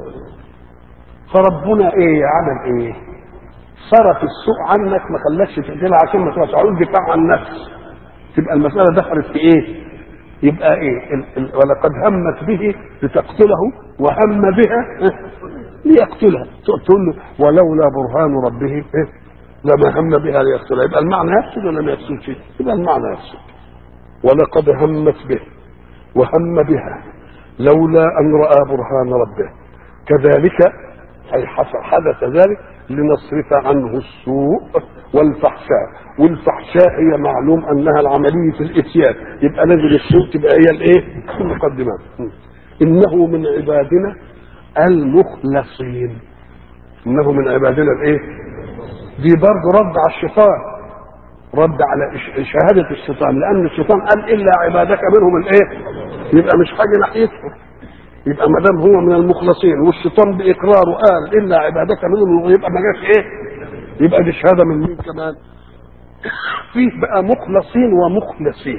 فربنا إيه عمل إيه؟ صرف السوء عنك ما خلاكش تقتلها عشان ما تبقاش عاوز دفاع عن نفس تبقى المسألة دخلت في إيه؟ يبقى إيه؟ ال ال ولقد همت به لتقتله وهم بها ليقتلها تقول له ولولا برهان ربه إيه؟ لما هم بها ليقتلها يبقى المعنى يفسد ولا ما يفسدش؟ يبقى المعنى يفسد ولقد همت به وهم بها لولا أن رأى برهان ربه كذلك أي حدث ذلك لنصرف عنه السوء والفحشاء والفحشاء هي معلوم انها العمليه الاتيان يبقى لازم السوء تبقى هي الايه المقدمات انه من عبادنا المخلصين انه من عبادنا الايه دي برضه رد على الشيطان رد على شهادة الشيطان لأن الشيطان قال إلا عبادك منهم الإيه؟ يبقى مش حاجة ناحيته يبقى ما دام هو من المخلصين والشيطان باقراره قال الا عبادك منهم يبقى ما جاش ايه؟ يبقى دي شهاده من مين كمان؟ فيه بقى مخلصين ومخلصين.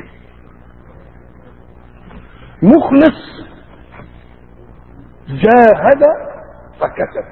مخلص جاهد فكتب.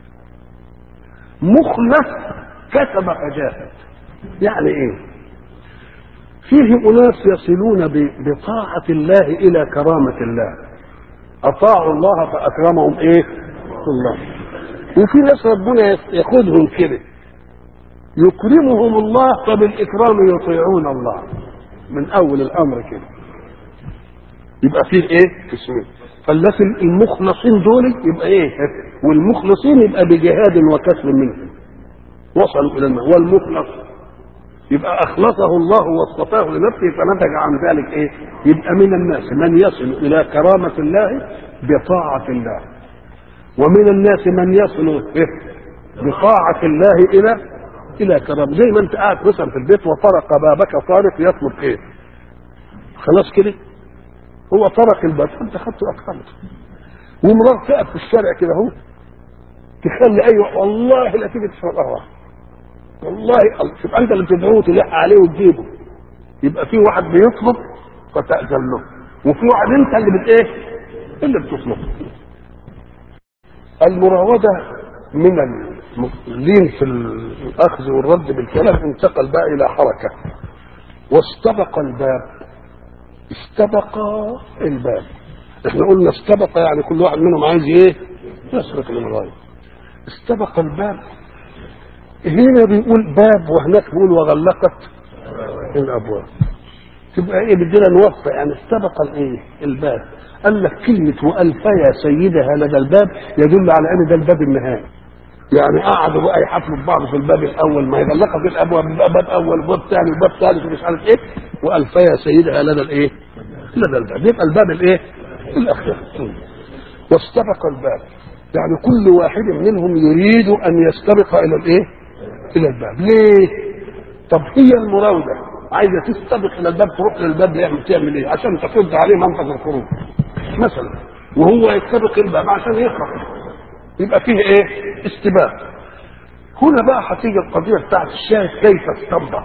مخلص كتب فجاهد. يعني ايه؟ فيه اناس يصلون بطاعه الله الى كرامه الله. اطاعوا الله فاكرمهم ايه الله وفي ناس ربنا ياخذهم كده يكرمهم الله فبالاكرام يطيعون الله من اول الامر كده يبقى فيه ايه قسمين فالناس المخلصين دول يبقى ايه والمخلصين يبقى بجهاد وكسب منهم وصلوا الى الماء والمخلص يبقى اخلصه الله واصطفاه لنفسه فنتج عن ذلك ايه؟ يبقى من الناس من يصل الى كرامه الله بطاعه الله. ومن الناس من يصل إيه؟ بطاعه الله الى الى كرامه، زي ما انت قاعد مثلا في البيت وطرق بابك طارق يطلب ايه؟ خلاص كده؟ هو طرق الباب فانت خدته اكرمته. ومرار تقف في الشارع كده اهو تخلي اي والله لا تيجي تشرب قهوه والله تبقى انت اللي بتدعوه تلح عليه وتجيبه يبقى في واحد بيطلب فتأذن له وفي واحد انت اللي بت ايه اللي بتطلب المراودة من اللين في الأخذ والرد بالكلام انتقل بقى إلى حركة واستبق الباب استبق الباب احنا قلنا استبق يعني كل واحد منهم عايز ايه يسرق المراية استبق الباب هنا بيقول باب وهناك بيقول وغلقت الابواب تبقى ايه بدنا نوفق يعني استبق الايه الباب قال لك كلمة وألفيا سيدها لدى الباب يدل على أن ده الباب النهائي يعني قعدوا بقى يحفلوا ببعض في الباب الأول ما يغلقوا في الأبواب بقى باب أول وباب ثاني وباب ثالث ومش عارف إيه وألفيا سيدها لدى الإيه؟ لدى الباب يبقى الباب الإيه؟ الأخير واستبق الباب يعني كل واحد منهم يريد أن يستبق إلى الإيه؟ إلى الباب ليه؟ طب هي المراودة عايزة تستبق إلى الباب تروح للباب يعمل تعمل إيه؟ عشان تفض عليه منفذ الخروج مثلا وهو يستبق الباب عشان يخرج يبقى فيه ايه استباق هنا بقى هتيجي القضيه بتاعت الشاهد كيف استنبط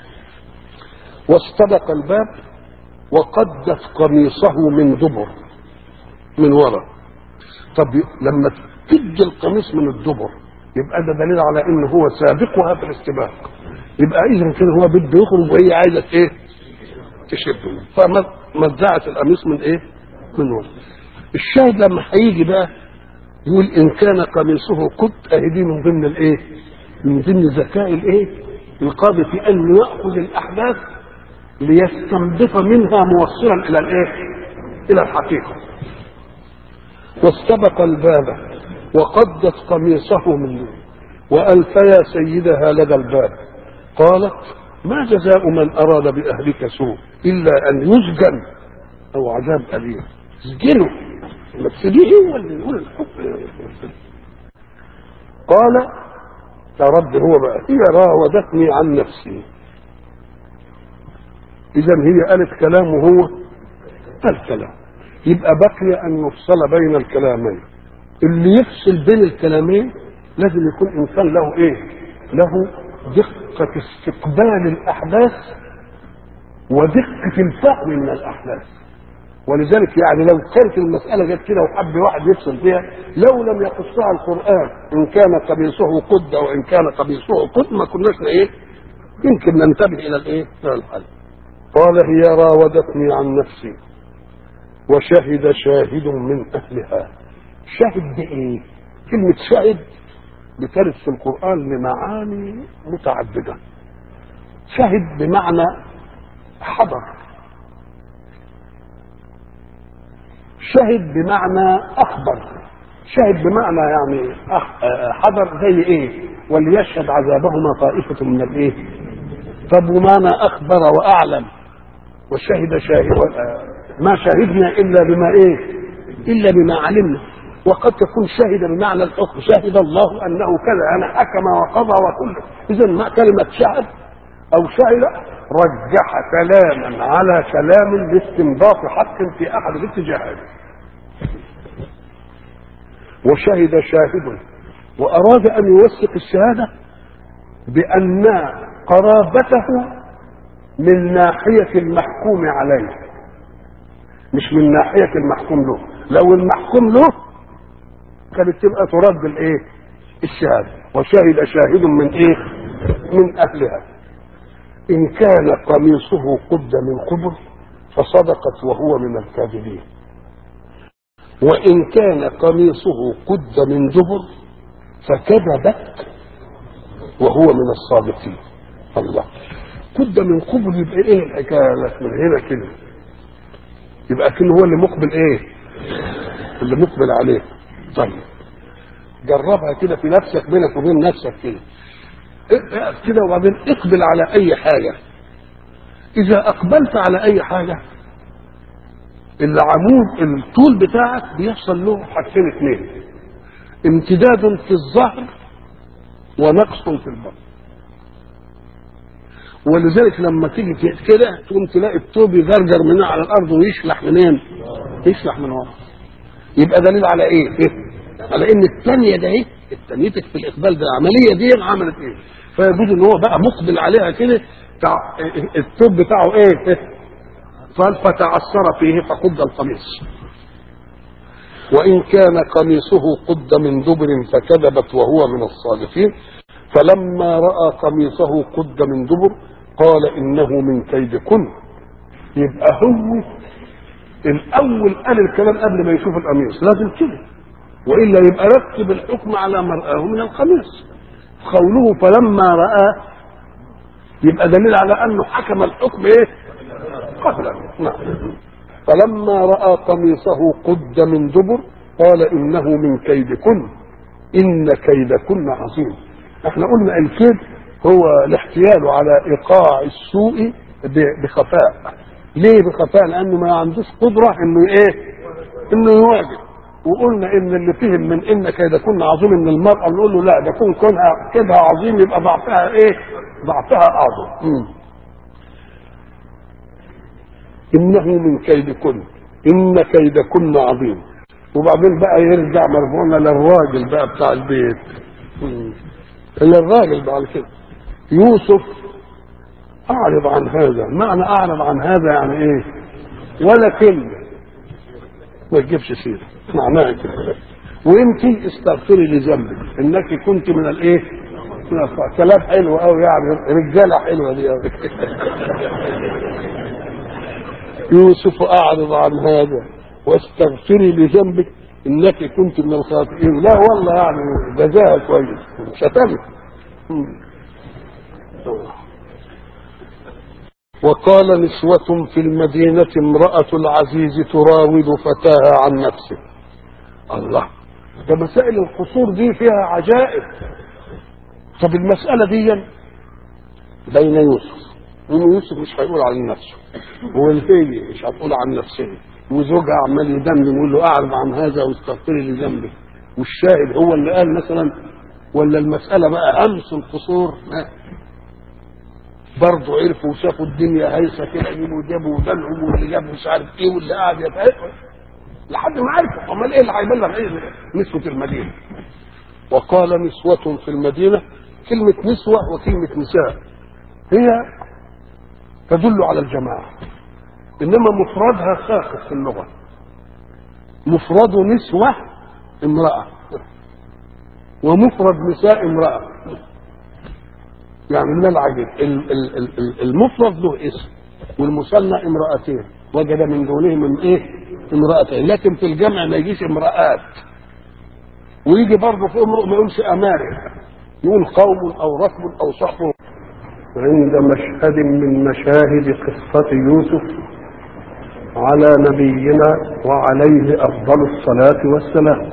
واستبق الباب وقدت قميصه من دبر من ورا طب لما تدي القميص من الدبر يبقى ده دليل على ان هو سابقها في الاستباق يبقى اذا كده هو بده يخرج وهي عايزه ايه تشده فمزعت القميص من ايه من ورا الشاهد لما هيجي بقى يقول ان كان قميصه قد اهي دي من ضمن الايه من ضمن ذكاء الايه القاضي في ان ياخذ الاحداث ليستنبط منها موصلا الى الايه الى الحقيقه واستبق الباب وقدت قميصه من نور والفيا سيدها لدى الباب قالت ما جزاء من اراد باهلك سوء الا ان يسجن او عذاب اليم اسجنه ما تسيبيه هو اللي يقول الحكم قال يا رب هو بقى هي راودتني عن نفسي اذا هي قالت كلام وهو قال كلام يبقى بقي ان يفصل بين الكلامين اللي يفصل بين الكلامين لازم يكون انسان له ايه له دقة استقبال الاحداث ودقة الفهم من الاحداث ولذلك يعني لو كانت المسألة جت كده وحب واحد يفصل فيها لو لم يقصها القرآن إن كان قميصه قد أو إن كان قميصه قد ما كناش إيه يمكن ننتبه إلى الإيه؟ إلى الحل قال هي راودتني عن نفسي وشهد شاهد من أهلها شهد بإيه؟ كلمة شهد بترد في القرآن لمعاني متعددة شهد بمعنى حضر شهد بمعنى اخبر شهد بمعنى يعني حضر زي ايه وليشهد عذابهما طائفة من الايه طب ومعنى اخبر واعلم وشهد شاهد ما شهدنا الا بما ايه الا بما علمنا وقد تكون شهد بمعنى الحكم شهد الله انه كذا انا حكم وقضى وكل اذا ما كلمه شهد او شهد رجح كلاما على كلام لاستنباط حق في احد الاتجاهات وشهد شاهد واراد ان يوثق الشهاده بان قرابته من ناحيه المحكوم عليه مش من ناحيه المحكوم له لو المحكوم له كانت تبقى ترد الايه الشهاده وشهد شاهد من ايه من اهلها إن كان قميصه قد من قبل فصدقت وهو من الكاذبين وإن كان قميصه قد من دبر فكذبت وهو من الصادقين الله قد من قبل يبقى ايه الحكايه من هنا كده يبقى كأنه هو اللي مقبل ايه اللي مقبل عليه طيب جربها كده في نفسك بينك وبين نفسك كده اقف كده وبعدين اقبل على اي حاجة اذا اقبلت على اي حاجة العمود الطول بتاعك بيحصل له حاجتين اثنين امتداد في الظهر ونقص في البطن ولذلك لما تيجي كده تقوم تلاقي الطوب يزرجر من على الارض ويشلح منين؟ يشلح من ورا يبقى دليل على ايه؟ على ان الثانيه ده ايه الثانيتك في الاقبال ده العمليه دي عملت ايه فيجوز ان هو بقى مقبل عليها كده تع- الثوب بتاعه ايه قال فتعثر فيه فقد القميص وإن كان قميصه قد من دبر فكذبت وهو من الصادقين فلما رأى قميصه قد من دبر قال إنه من كيدكن يبقى هو الأول قال الكلام قبل ما يشوف القميص لازم كده وإلا يبقى رتب الحكم على ما رآه من القميص قوله فلما رآه يبقى دليل على أنه حكم الحكم إيه قبله نعم فلما راى قميصه قد من دبر قال انه من كيدكن ان كيدكن عظيم احنا قلنا الكيد هو الاحتيال على ايقاع السوء ب- بخفاء ليه بخفاء لانه ما عندوش قدره انه ايه انه يواجه وقلنا ان اللي فهم من ان كيدكن عظيم ان المراه نقول له لا ده كون كونها كيدها عظيم يبقى ضعفها ايه ضعفها اعظم مم. انه من كيدكن ان كيدكن عظيم وبعدين بقى يرجع مرجعنا للراجل بقى بتاع البيت مم. للراجل بعد كده يوسف اعرض عن هذا معنى اعرض عن هذا يعني ايه ولا كلمه ما تجيبش سيره معناها كده وانت استغفري لذنبك انك كنت من الايه من الصالحين. كلام حلو قوي يعني رجاله حلوه دي قوي يوسف اعرض عن هذا واستغفري لذنبك انك كنت من الخاطئين لا والله يعني جزاها كويس شتمت وقال نسوة في المدينة امرأة العزيز تراود فتاها عن نفسه الله ده مسائل القصور دي فيها عجائب طب المسألة دي بين يوسف وإن يوسف مش هيقول عن نفسه والهي مش هتقول عن نفسها وزوجها عمال يدمدم يقول له اعرض عن هذا واستغفري لذنبك والشاهد هو اللي قال مثلا ولا المسألة بقى أمس القصور لا. برضه عرفوا وشافوا الدنيا هيصة كده يجيبوا جابوا ودلعوا واللي جاب مش عارف ايه واللي قاعد يتهيأ لحد ما عرفوا امال ايه اللي هيبلغ ايه نسوة المدينة وقال نسوة في المدينة كلمة نسوة وكلمة نساء هي تدل على الجماعة إنما مفردها ساقط في اللغة مفرد نسوة امرأة ومفرد نساء امرأة يعني من العجيب ال- ال- ال- ال- المفرد له اسم والمثنى امرأتين وجد من دونهم من ايه امرأتين لكن في الجمع ما يجيش امرأات ويجي برضه في امرؤ ما يقولش امارئ يقول قوم او ركب او صحب عند مشهد من مشاهد قصة يوسف على نبينا وعليه أفضل الصلاة والسلام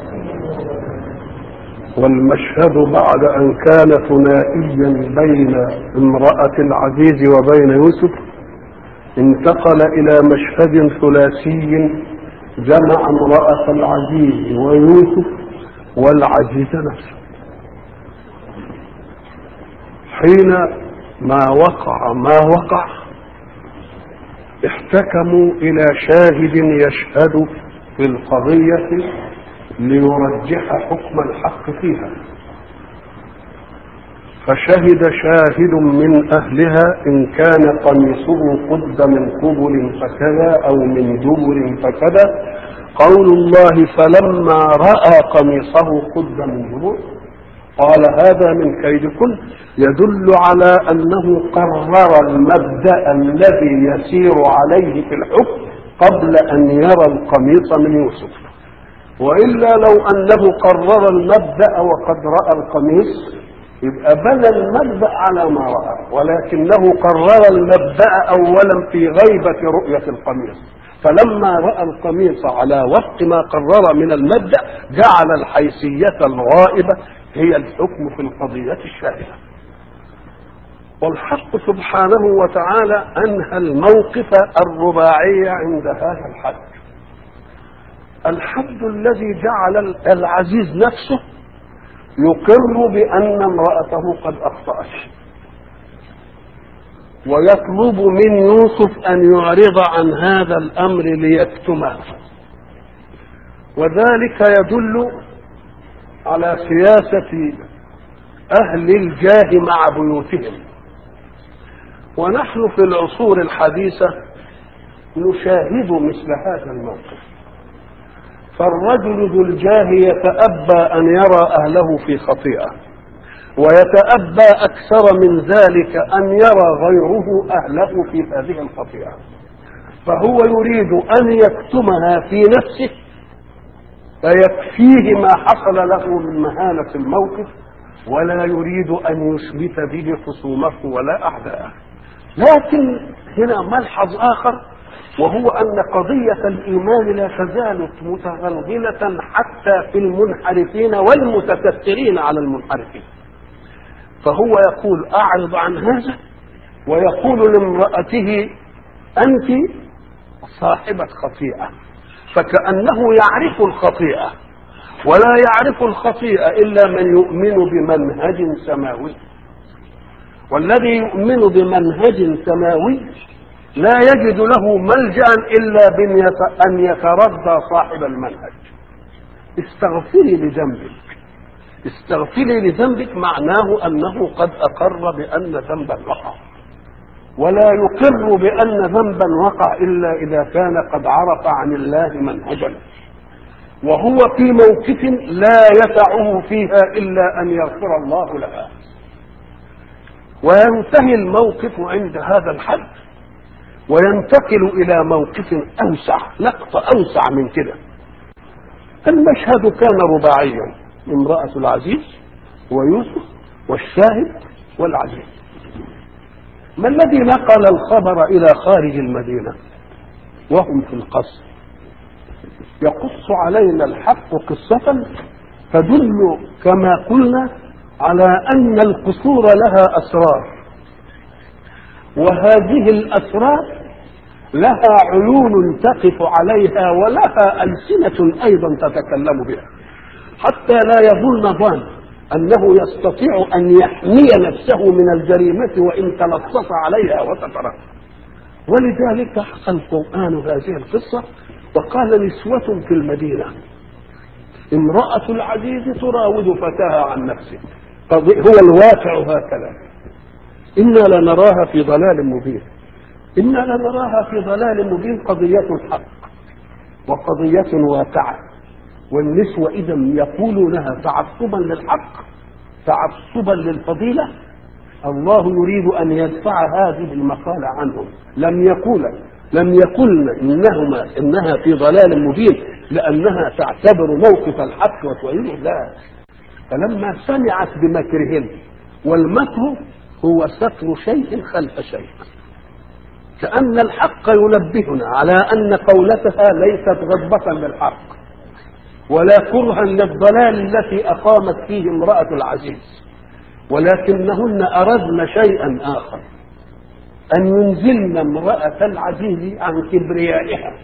والمشهد بعد أن كان ثنائيا بين امرأة العزيز وبين يوسف انتقل إلى مشهد ثلاثي جمع امرأة العزيز ويوسف والعزيز نفسه حين ما وقع ما وقع احتكموا الى شاهد يشهد في القضية ليرجح حكم الحق فيها فشهد شاهد من اهلها ان كان قميصه قد من قبل فكذا او من دبر فكذا قول الله فلما راى قميصه قد من دبر قال هذا من كيدكن يدل على انه قرر المبدا الذي يسير عليه في الحكم قبل ان يرى القميص من يوسف والا لو انه قرر المبدا وقد راى القميص يبقى بنى المبدا على ما راى ولكنه قرر المبدا اولا في غيبه رؤيه القميص فلما راى القميص على وفق ما قرر من المبدا جعل الحيثيه الغائبه هي الحكم في القضيه الشائعه والحق سبحانه وتعالى انهى الموقف الرباعي عند هذا الحد الحد الذي جعل العزيز نفسه يقر بان امراته قد اخطات ويطلب من يوسف ان يعرض عن هذا الامر ليكتمه وذلك يدل على سياسة أهل الجاه مع بيوتهم ونحن في العصور الحديثة نشاهد مثل هذا الموقف فالرجل ذو الجاه يتأبى أن يرى أهله في خطيئة ويتأبى أكثر من ذلك أن يرى غيره أهله في هذه الخطيئة فهو يريد أن يكتمها في نفسه فيكفيه ما حصل له من مهانة الموقف ولا يريد أن يثبت به خصومه ولا أعداءه لكن هنا ملحظ آخر وهو أن قضية الإيمان لا تزال متغلغلة حتى في المنحرفين والمتكثرين على المنحرفين فهو يقول أعرض عن هذا ويقول لامرأته أنت صاحبة خطيئة فكأنه يعرف الخطيئة ولا يعرف الخطيئة إلا من يؤمن بمنهج سماوي والذي يؤمن بمنهج سماوي لا يجد له ملجأ إلا أن يتردى صاحب المنهج استغفري لذنبك استغفري لذنبك معناه أنه قد أقر بأن ذنبا وقع ولا يقر بأن ذنبا وقع إلا إذا كان قد عرف عن الله منهجا وهو في موقف لا يسعه فيها إلا أن يغفر الله لها وينتهي الموقف عند هذا الحد وينتقل إلى موقف أوسع لقطة أوسع من كده المشهد كان رباعيا امرأة العزيز ويوسف والشاهد والعزيز ما الذي نقل الخبر إلى خارج المدينة وهم في القصر يقص علينا الحق قصة تدل كما قلنا على أن القصور لها أسرار وهذه الأسرار لها عيون تقف عليها ولها ألسنة أيضا تتكلم بها حتى لا يظن ظان أنه يستطيع أن يحمي نفسه من الجريمة وإن تلصص عليها وسترها ولذلك حكى القرآن هذه القصة وقال نسوة في المدينة امرأة العزيز تراود فتاها عن نفسه هو الواقع هكذا إنا لنراها في ضلال مبين إنا لنراها في ضلال مبين قضية حق وقضية واقعة والنسوة إذا يقولونها تعصبا للحق تعصبا للفضيلة الله يريد أن يدفع هذه المقالة عنهم لم يقول لم يقلن إنهما إنها في ضلال مبين لأنها تعتبر موقف الحق وتؤيده لا فلما سمعت بمكرهن والمكر هو ستر شيء خلف شيء كأن الحق ينبهنا على أن قولتها ليست غضبة للحق ولا كرها للضلال التي أقامت فيه امرأة العزيز ولكنهن أردن شيئا آخر أن ينزلن امرأة العزيز عن كبريائها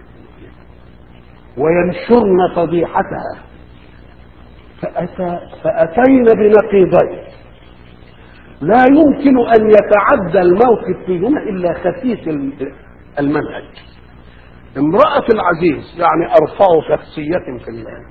وينشرن فضيحتها فأتى فأتين بنقيضين لا يمكن أن يتعدى الموقف فيهما إلا خسيس المنهج امرأة العزيز يعني أرفع شخصية في الله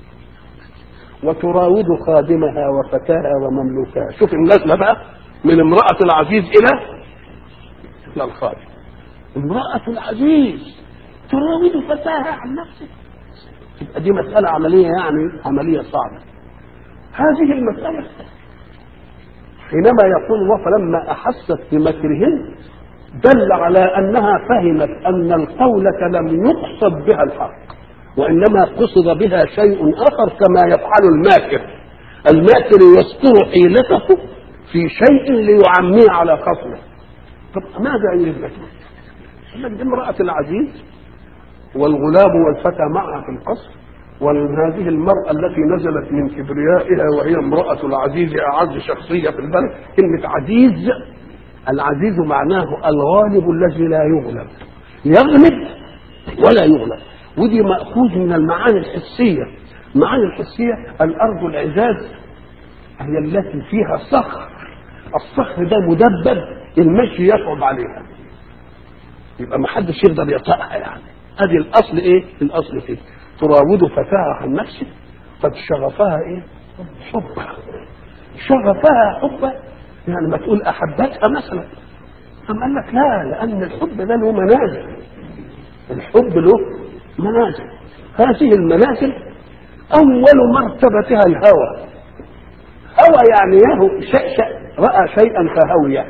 وتراود خادمها وفتاها ومملوكها شوف النزلة بقى من امرأة العزيز إلى إلى الخادم امرأة العزيز تراود فتاها عن نفسه تبقى دي مسألة عملية يعني عملية صعبة هذه المسألة حينما يقول الله فلما أحست بمكرهن دل على أنها فهمت أن القولة لم يقصد بها الحق وإنما قصد بها شيء آخر كما يفعل الماكر الماكر يستر حيلته في شيء ليعميه على خصمه طب ماذا يريد لك؟ دي امرأة العزيز والغلام والفتى معها في القصر وهذه المرأة التي نزلت من كبريائها وهي امرأة العزيز أعز شخصية في البلد كلمة عزيز العزيز معناه الغالب الذي لا يغلب يغلب ولا يغلب ودي مأخوذ من المعاني الحسية المعاني الحسية الأرض العزاز هي التي فيها صخر الصخر ده مدبب المشي يصعب عليها يبقى ما حدش يقدر يطأها يعني ادي الاصل ايه الاصل فيه تراود فتاها عن نفسه قد شغفها ايه حبا شغفها حبا يعني ما تقول احبتها مثلا أم قال لك لا لان الحب ده له منازل الحب له منازل هذه المنازل اول مرتبتها الهوى هوى يعني له شيء راى شيئا فهوي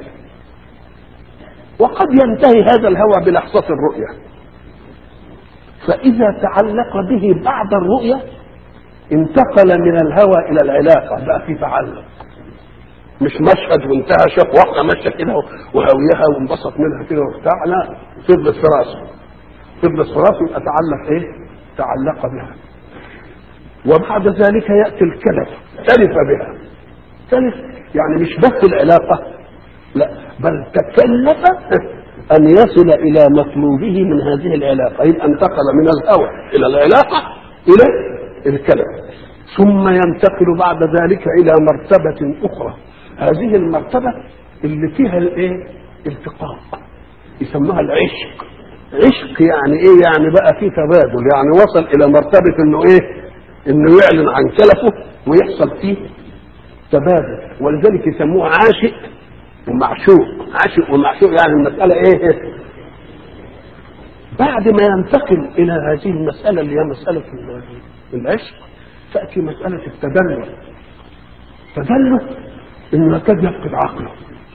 وقد ينتهي هذا الهوى بلحظه الرؤيه فاذا تعلق به بعد الرؤيه انتقل من الهوى الى العلاقه بقى في تعلق مش مشهد وانتهى شاف واحده ماشيه كده وهويها وانبسط منها كده وبتاع لا فضلت في راسه فضلت في راسه يبقى تعلق ايه؟ تعلق بها وبعد ذلك ياتي الكلف تلف بها تلف يعني مش بس العلاقه لا بل تكلف ان يصل الى مطلوبه من هذه العلاقه يبقى انتقل من الهوى الى العلاقه الى الكلف ثم ينتقل بعد ذلك الى مرتبه اخرى هذه المرتبه اللي فيها الايه التقاء يسموها العشق عشق يعني ايه يعني بقى في تبادل يعني وصل الى مرتبه انه ايه انه يعلن عن كلفه ويحصل فيه تبادل ولذلك يسموه عاشق ومعشوق عاشق ومعشوق يعني المساله ايه بعد ما ينتقل الى هذه المساله اللي هي مساله العشق تاتي مساله التدلل تدلل انه يكاد يفقد عقله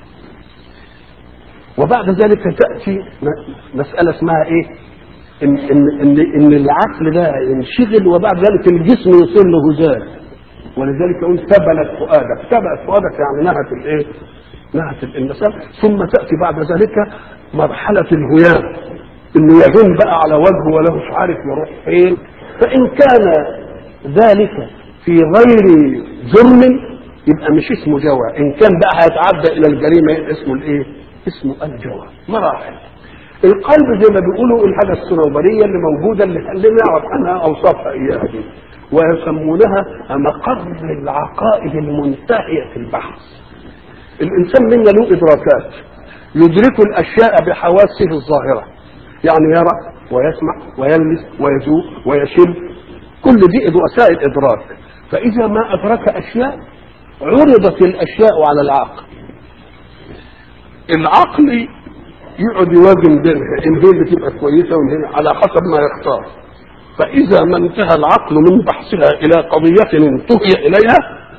وبعد ذلك تاتي مساله اسمها ايه ان ان ان, إن العقل ده ينشغل وبعد ذلك الجسم يصير له هزال ولذلك يقول تبلت فؤادك تبلت فؤادك يعني نهت الايه نهت المسألة ثم تأتي بعد ذلك مرحلة الهيام انه يهون بقى على وجهه وله مش عارف يروح فين فإن كان ذلك في غير جرم يبقى مش اسمه جوع إن كان بقى هيتعدى إلى الجريمة يبقى اسمه الإيه؟ اسمه الجوع مراحل القلب زي ما بيقولوا الحاجة الصنوبرية اللي موجودة اللي اللي نعرف عنها أوصافها إياها دي ويسمونها مقر العقائد المنتهية في البحث الإنسان منا له إدراكات يدرك الأشياء بحواسه الظاهرة يعني يرى ويسمع ويلمس ويذوق ويشم كل دي وسائل إدراك فإذا ما أدرك أشياء عرضت الأشياء على العقل العقل يقعد يوازن بينها ان هي اللي تبقى كويسه وان هي على حسب ما يختار فاذا ما انتهى العقل من بحثها الى قضيه انتهي اليها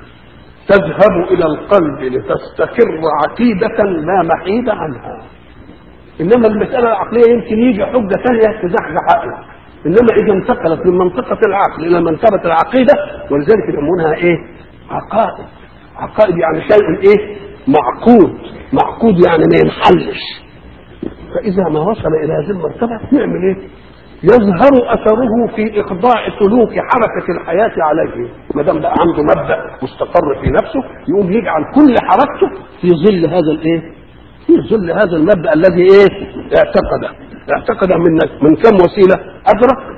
تذهب الى القلب لتستقر عقيده لا محيد عنها انما المساله العقليه يمكن يجي حجه ثانيه تزحزح عقلك انما اذا انتقلت من منطقه العقل الى منطقه العقيده ولذلك يسمونها ايه عقائد عقائد يعني شيء ايه معقود معقود يعني ما ينحلش فإذا ما وصل إلى هذه المرتبة نعمل إيه؟ يظهر أثره في إخضاع سلوك حركة الحياة عليه ما دام بقى عنده مبدأ مستقر في نفسه يقوم يجعل كل حركته في ظل هذا الإيه؟ في ظل هذا المبدأ الذي إيه؟ اعتقده اعتقد من من كم وسيلة أدرك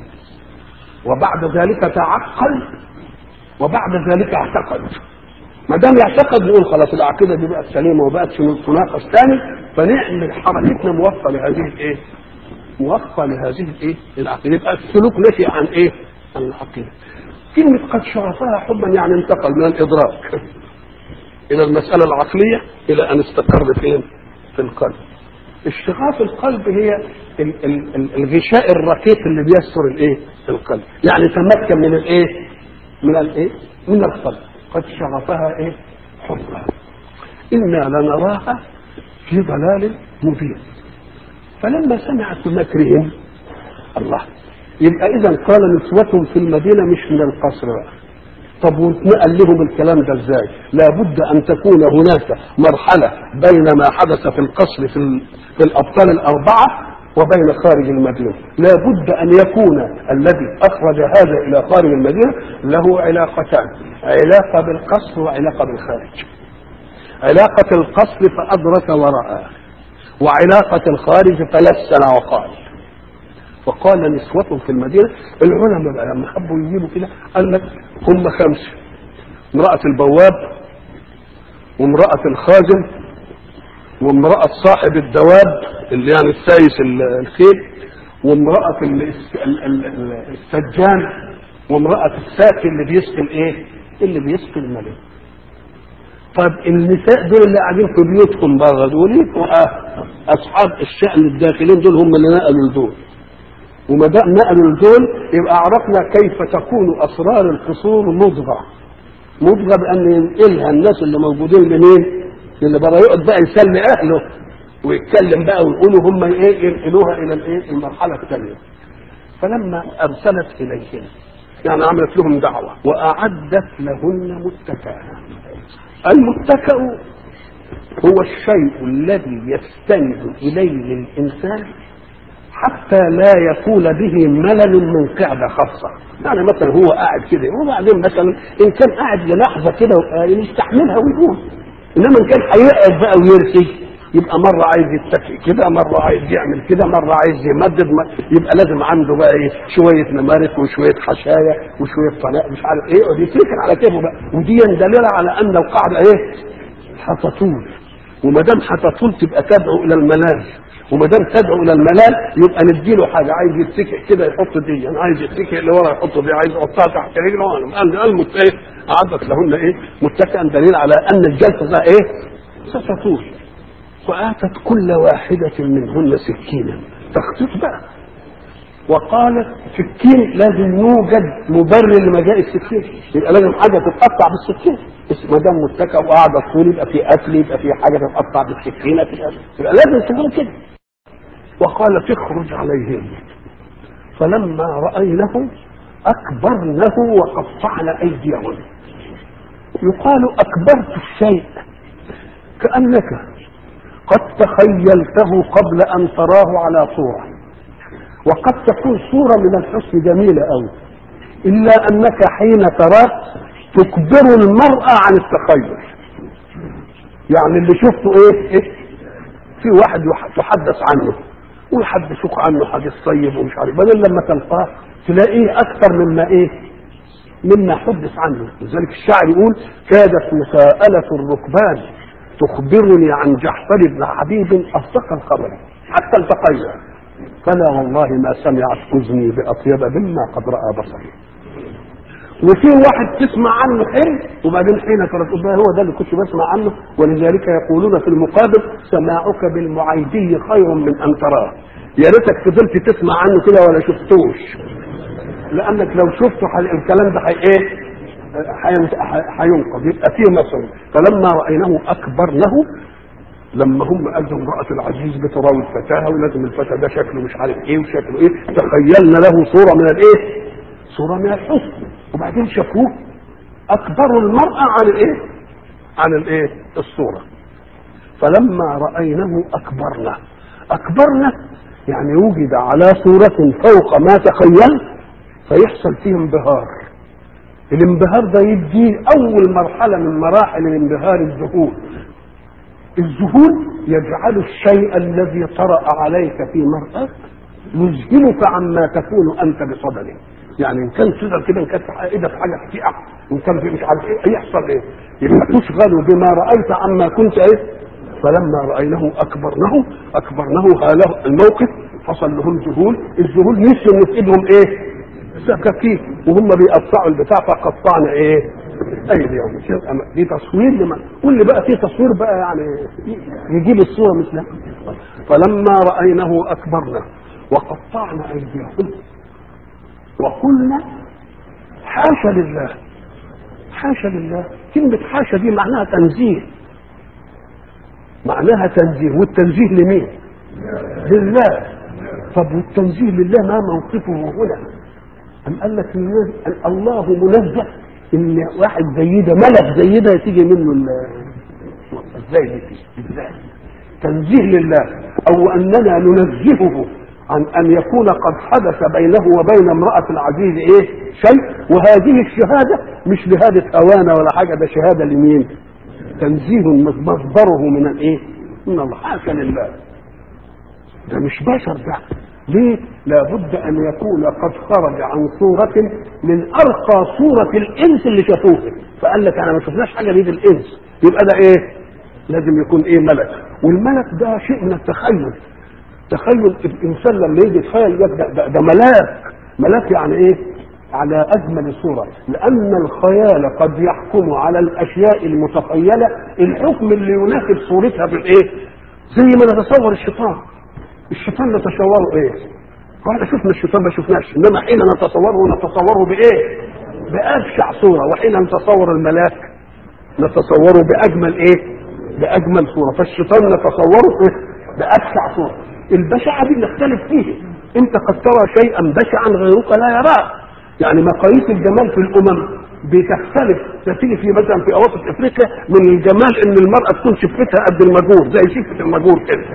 وبعد ذلك تعقل وبعد ذلك اعتقد ما دام يعتقد نقول خلاص العقيده دي بقت سليمه وبقت تناقش ثاني فنعمل حركتنا موفقه لهذه الايه؟ موفقه لهذه الايه؟ العقيده يبقى السلوك نشئ عن ايه؟ عن العقيده. كلمه قد شرفها حبا يعني انتقل من الادراك الى المساله العقليه الى ان استقر فين؟ في القلب. اشتغاف القلب هي ال- ال- ال- الغشاء الرقيق اللي بيستر الايه؟ القلب، يعني تمكن من الايه؟ من الايه؟ من القلب. قد شغفها ايه حبها انا لنراها في ضلال مبين فلما سمعت بمكرهم الله يبقى اذا قال نسوة في المدينة مش من القصر بقى طب واتنقل لهم الكلام ده ازاي لابد ان تكون هناك مرحلة بين ما حدث في القصر في, ال... في الابطال الاربعة وبين خارج المدينة لا بد أن يكون الذي أخرج هذا إلى خارج المدينة له علاقتان علاقة بالقصر وعلاقة بالخارج علاقة القصر فأدرك ورأى وعلاقة الخارج فلسن وقال وقال نسوة في المدينة العلماء بقى لما حبوا يجيبوا كده قال لك هم خمسة امرأة البواب وامرأة الخازن وامرأة صاحب الدواب اللي يعني السايس الخيل وامرأة السجان وامرأة الساقي اللي بيسقي الايه؟ اللي بيسقي الملك. طب النساء دول اللي قاعدين في بيوتكم بره دول يبقوا آه اصحاب الشأن الداخلين دول هم اللي نقلوا لدول. وما دام نقلوا لدول يبقى عرفنا كيف تكون اسرار القصور مضغه. مضغه بان ينقلها الناس اللي موجودين منين؟ اللي بره يقعد بقى يسلي اهله ويتكلم بقى ويقولوا هم ايه ينقلوها الى الايه؟ المرحله الثانيه. فلما ارسلت اليهم يعني عملت لهم دعوه واعدت لهن متكئا. المتكأ هو الشيء الذي يستند اليه الانسان حتى لا يكون به ملل من قعده خاصه يعني مثلا هو قاعد كده وبعدين مثلا ان كان قاعد للحظه كده يستحملها ويقول انما ان كان هيقعد بقى ويرسي يبقى مرة عايز يتكئ كده مرة عايز يعمل كده مرة عايز يمدد يبقى لازم عنده بقى ايه شوية نمارك وشوية حشاية وشوية طلاق مش عارف ايه يقعد يفتكر على كيفه بقى ودي دليل على ان القاعدة ايه حتطول وما دام حتطول تبقى تدعو الى الملال وما دام تدعو الى الملال يبقى نديله حاجه عايز يتكئ كده يحط دي انا عايز يتكئ اللي ورا يحط دي عايز يحطها تحت رجله قال المت ايه اعدت لهن ايه متكئا دليل على ان الجلسه ده ايه ستطول واتت كل واحده منهن سكينا تخطيط بقى وقالت سكين لازم يوجد مبرر لمجاء السكين يبقى لازم حاجه تتقطع بالسكين ما دام متكئ وقاعده طول يبقى في اكل يبقى في حاجه تتقطع بالسكينه يبقى لازم تكون كده وقال تخرج عليهم فلما رأينه أكبرنه وقطعن أيديهن يقال أكبرت الشيء كأنك قد تخيلته قبل أن تراه على صورة وقد تكون صورة من الحسن جميلة أوي إلا أنك حين تراه تكبر المرأة عن التخيل يعني اللي شفته إيه, إيه؟ في واحد تحدث عنه ويحدثوك عنه حديث طيب ومش عارف بدل لما تلقاه تلاقيه اكثر مما ايه مما حدث عنه لذلك الشاعر يقول كادت مساءلة الركبان تخبرني عن جعفر بن حبيب أصدق الخبر حتى التقيا فلا والله ما سمعت أذني بأطيب مما قد رأى بصري وفي واحد تسمع عنه حلم وبعدين حين تقول هو ده اللي كنت بسمع عنه ولذلك يقولون في المقابل سماعك بالمعيدي خير من ان تراه يا ريتك فضلت تسمع عنه كده ولا شفتوش لانك لو شفته حل... الكلام ده حي ايه هينقض يبقى فيه مثل فلما رايناه اكبرنه لما هم قالوا امرأة العزيز بتراوي فتاها ولازم الفتى ده شكله مش عارف ايه وشكله ايه تخيلنا له صورة من الايه؟ صورة من الحسن وبعدين شافوه اكبروا المرأة عن الايه عن الايه الصورة فلما رأينه اكبرنا اكبرنا يعني وجد على صورة فوق ما تخيل فيحصل فيه انبهار الانبهار ده يديه اول مرحلة من مراحل الانبهار الذهول الذهول يجعل الشيء الذي طرأ عليك في مرأة يذهلك عما تكون انت بصدده يعني ان كان تقدر كده ان كانت ايدك حاجه تقع ان كان في مش عارف ايه يحصل ايه يبقى تشغل بما رايت عما كنت ايه فلما رايناه اكبرنه اكبرنه هاله الموقف حصل لهم ذهول الذهول نسوا ان في ايدهم ايه سكاكين وهم بيقطعوا البتاع فقطعنا ايه ايديهم دي تصوير لما واللي بقى فيه تصوير بقى يعني يجيب الصوره مثلها فلما رايناه اكبرنا وقطعنا ايديهم وقلنا حاشا لله حاشا لله كلمة حاشا دي معناها تنزيه معناها تنزيه والتنزيه لمين لله طب والتنزيه لله ما موقفه هنا أم قال لك الله منزه ان واحد زي ده ملك زي ده تيجي منه ازاي دي ازاي تنزيه لله او اننا ننزهه عن ان يكون قد حدث بينه وبين امراه العزيز ايه شيء وهذه الشهاده مش شهاده هوانه ولا حاجه ده شهاده لمين تنزيه مصدره من الايه من الله حاشا لله ده مش بشر ده ليه لابد ان يكون قد خرج عن صورة من ارقى صورة الانس اللي شافوه فقال لك انا ما شفناش حاجة بيد الانس يبقى ده ايه لازم يكون ايه ملك والملك ده شيء من التخيل تخيل الانسان لما يجي يتخيل ده, ده, ده ملاك ملاك يعني ايه على اجمل صوره لان الخيال قد يحكم على الاشياء المتخيله الحكم اللي يناسب صورتها بالايه زي ما نتصور الشيطان الشيطان نتصوره ايه واحنا شفنا الشيطان ما شفناش انما حين نتصوره نتصوره بايه بابشع صوره وحين نتصور الملاك نتصوره باجمل ايه باجمل صوره فالشيطان نتصوره إيه؟ بابشع صوره البشعه دي نختلف فيه انت قد ترى شيئا بشعا غيرك لا يراه يعني مقاييس الجمال في الامم بتختلف تيجي في مثلا في اوسط افريقيا من الجمال ان المراه تكون شفتها قد المجور زي شفه المجور كده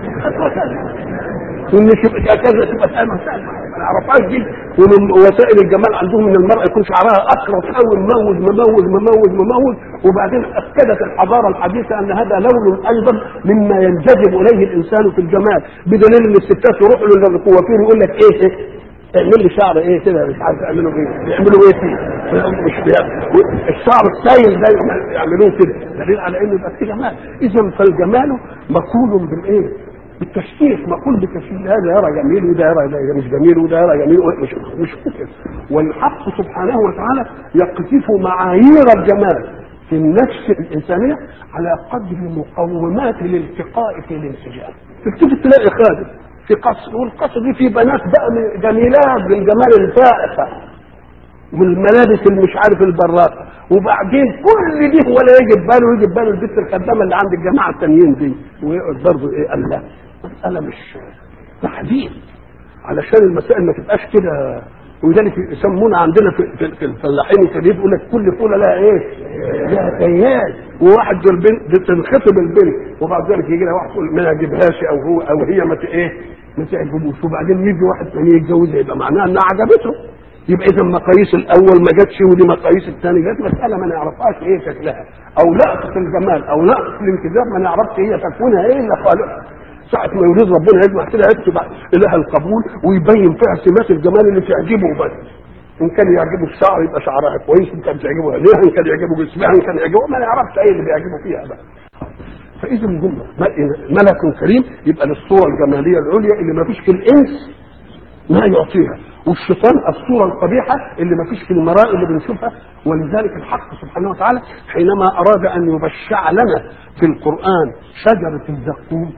وان شفه كذا تبقى سهله سهله ما نعرفهاش دي ومن وسائل الجمال عندهم ان المراه يكون شعرها اكرت قوي مموج مموج مموج مموج وبعدين اكدت الحضاره الحديثه ان هذا لون ايضا مما ينجذب اليه الانسان في الجمال بدليل ان الستات يروحوا للكوافير يقول لك ايه, إيه اعمل لي شعر ايه كده مش عارف يعملوا ايه يعملوا ايه فيه مش الشعر السايل ده يعملوه كده دليل على انه يبقى فيه جمال اذا فالجمال مقول بالايه بالتشكيك مقول بالتشكيك هذا يرى جميل وده يرى ده مش جميل وده يرى جميل مش مش كده والحق سبحانه وتعالى يقذف معايير الجمال في النفس الانسانيه على قدر مقومات الالتقاء في الانسجام تكتب تلاقي خادم في قصر والقصر دي في بنات بقى جميلات بالجمال الفائقه والملابس اللي مش عارف البراقه وبعدين كل دي ولا يجي باله يجي باله البنت الخدامه اللي عند الجماعه التانيين دي ويقعد برضه ايه قال لا مساله مش تحديد علشان المسائل ما تبقاش كده ولذلك يسمونا عندنا في, في, في الفلاحين الكبير يقول لك كل فوله لها ايه؟ لها كيان وواحد البنت تنخطب البنت وبعد ذلك يجي لها واحد يقول ما يعجبهاش او هو او هي ما ايه؟ ما تعجبوش وبعدين يجي واحد ثاني يتجوزها يبقى معناها انها عجبته يبقى اذا مقاييس الاول ما جاتش ودي مقاييس الثاني جت مساله ما نعرفهاش ايه شكلها او لقطه الجمال او لقطه الانكذاب ما نعرفش هي تكوينها ايه الا خالقها ساعة ما يريد ربنا يجمع كده يكتب إله القبول ويبين فيها سمات الجمال اللي تعجبه بس إن كان يعجبه الشعر يبقى شعرها كويس إن كان تعجبه عينيها إن كان يعجبه جسمها إن كان يعجبه ما نعرفش إيه اللي بيعجبه فيها بقى فإذا جملة ملك كريم يبقى للصورة الجمالية العليا اللي ما فيش في الإنس ما يعطيها والشيطان الصورة القبيحة اللي ما فيش في المرائي اللي بنشوفها ولذلك الحق سبحانه وتعالى حينما أراد أن يبشع لنا في القرآن شجرة الزقوم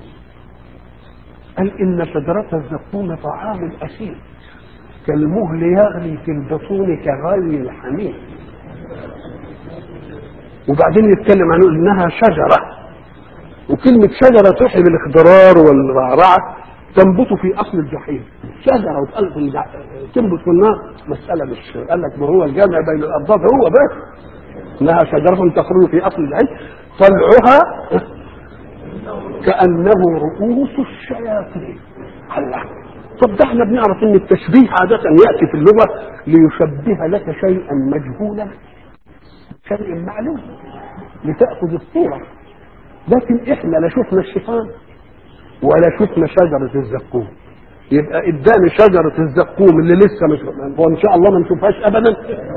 قال إن شجرة الزقوم طعام الأثيم كالمهل يغلي في البطون كغلي الحميم وبعدين يتكلم عن انها شجره وكلمه شجره توحي بالاخضرار والرعرعه تنبت في اصل الجحيم شجره وتقلب الجح... تنبت في النار مساله مش قال لك ما هو الجامع بين الارضات هو بس انها شجره تخرج في اصل الجحيم طلعها كانه رؤوس الشياطين الله طب ده احنا بنعرف ان التشبيه عادة يأتي في اللغة ليشبه لك شيئا مجهولا شيء معلوم لتأخذ الصورة لكن احنا لا شفنا الشيطان ولا شفنا شجرة الزقوم يبقى اداني شجرة الزقوم اللي لسه مش وان شاء الله ما نشوفهاش ابدا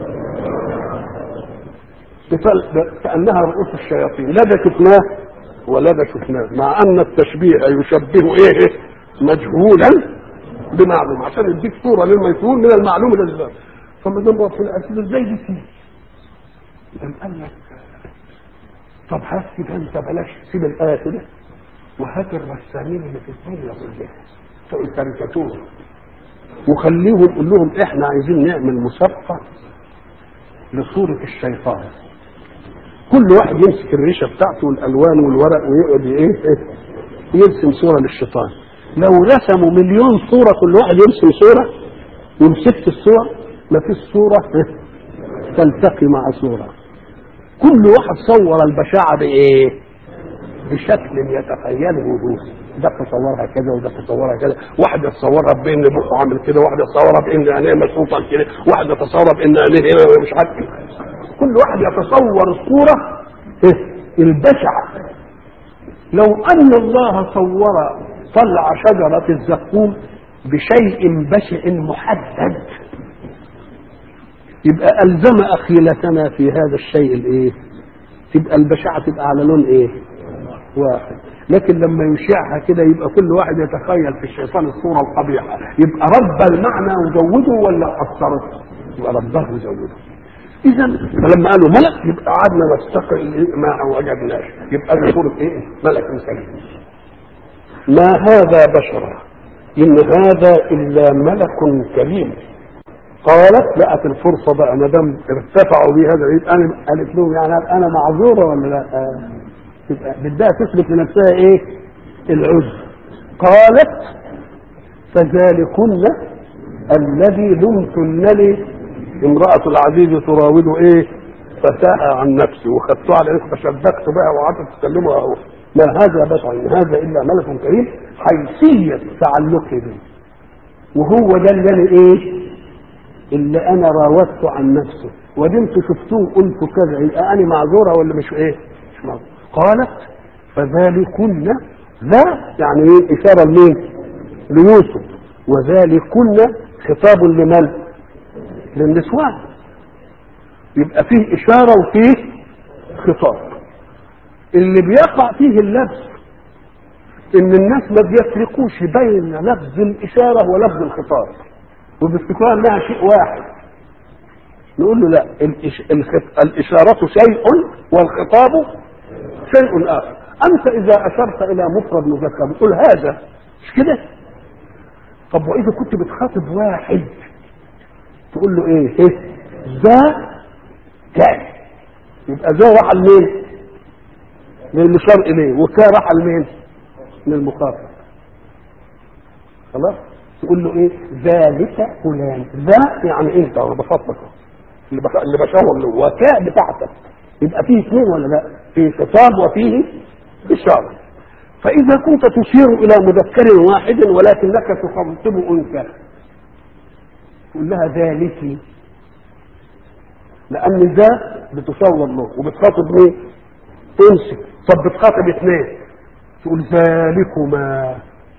كأنها رؤوس الشياطين لا ده شفناه ولا ده شفناه مع ان التشبيه يشبه ايه مجهولا بمعلوم عشان يديك صوره للميسور من المعلوم لله فما دام ربنا قال ازاي دي فيه؟ قام قال لك طب هات كده انت بلاش سيب الايه كده وهات الرسامين اللي في الدنيا كلها بتوع الكاريكاتور وخليهم قول لهم احنا عايزين نعمل مسابقه لصوره الشيطان كل واحد يمسك الريشه بتاعته والالوان والورق ويقعد ايه يرسم صوره للشيطان لو رسموا مليون صورة كل واحد يرسم صورة ومسكت الصور ما فيش صورة تلتقي مع صورة كل واحد صور البشاعة بإيه؟ بشكل يتخيله هو ده تصورها كذا وده تصورها كذا واحد يتصورها بان بقه عامل كده واحد يتصورها بان عينيه مشروطه كده واحد يتصورها بان عينيه مش عارف كل واحد يتصور الصوره البشعه لو ان الله صور طلع شجرة الزقوم بشيء بشع محدد يبقى ألزم أخيلتنا في هذا الشيء الإيه؟ تبقى البشعة تبقى على لون إيه؟ واحد لكن لما يشعها كده يبقى كل واحد يتخيل في الشيطان الصورة القبيحة يبقى رب المعنى وزوده ولا قصره؟ يبقى رباه زوده اذا فلما قالوا ملك يبقى قعدنا نستقر ما وجدناش يبقى ده صوره ايه ملك سليم ما هذا بشرا ان هذا الا ملك كريم قالت لقت الفرصه بقى ما دام ارتفعوا بي هذا العيد انا قالت لهم يعني انا معذوره ولا لا؟ آه. تبقى بدها تثبت لنفسها ايه؟ العذر قالت فذلكن الذي لمتنني امرأة العزيز تراود ايه؟ فتاة عن نفسي وخدته على انك فشبكت بقى وقعدت تتكلموا اهو ما هذا بشر ان هذا الا ملك كريم حيثية تعلقي به وهو ده اللي انا ايه؟ اللي انا راودته عن نفسه ودي انتوا شفتوه قلتوا كذا يبقى انا معذوره ولا مش ايه؟ مش معذوره قالت فذلكن لا يعني ايه اشاره لمين؟ ليوسف وذلكن خطاب لمن؟ للنسوان يبقى فيه اشاره وفيه خطاب اللي بيقع فيه اللبس ان الناس ما بيفرقوش بين لفظ الاشاره ولفظ الخطاب وبافتكار انها شيء واحد نقول له لا الإش... الخط... الإشارة شيء والخطاب شيء آخر أنت إذا أشرت إلى مفرد مذكر بتقول هذا مش كده طب وإذا كنت بتخاطب واحد تقول له إيه إيه ذا كان يبقى ذا راح لمين؟ للمشار إليه وكا راح لمين؟ للمخاطب خلاص تقول له ايه ذلك فلان ذا يعني انت انا بخاطبك اللي بخ... اللي بشاور له وكاء بتاعتك يبقى فيه اثنين ولا لا فيه خطاب وفيه اشاره فاذا كنت تشير الى مذكر واحد ولكنك تخاطب انثى تقول لها ذلك لان ذا بتشاور له وبتخاطب مين انثى طب بتخاطب اثنين تقول ذلكما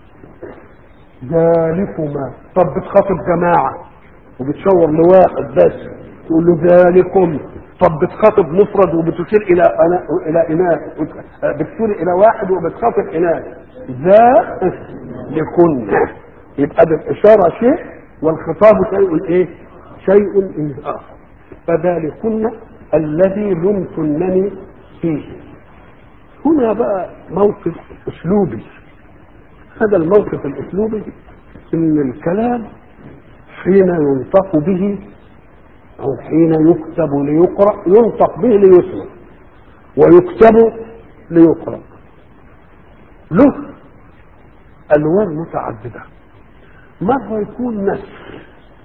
ذلكما طب بتخاطب جماعة وبتشاور لواحد بس تقول له ذلكم طب بتخاطب مفرد وبتشير الى أنا الى اناث بتشير الى واحد وبتخاطب اناث ذا لكن يبقى ده الاشاره شيء والخطاب شيء ايه؟ شيء اخر فذلكن الذي لمتنني فيه هنا بقى موقف اسلوبي هذا الموقف الاسلوبي ان الكلام حين ينطق به او حين يكتب ليقرا ينطق به ليسمع ويكتب ليقرا له الوان متعدده مره يكون نسل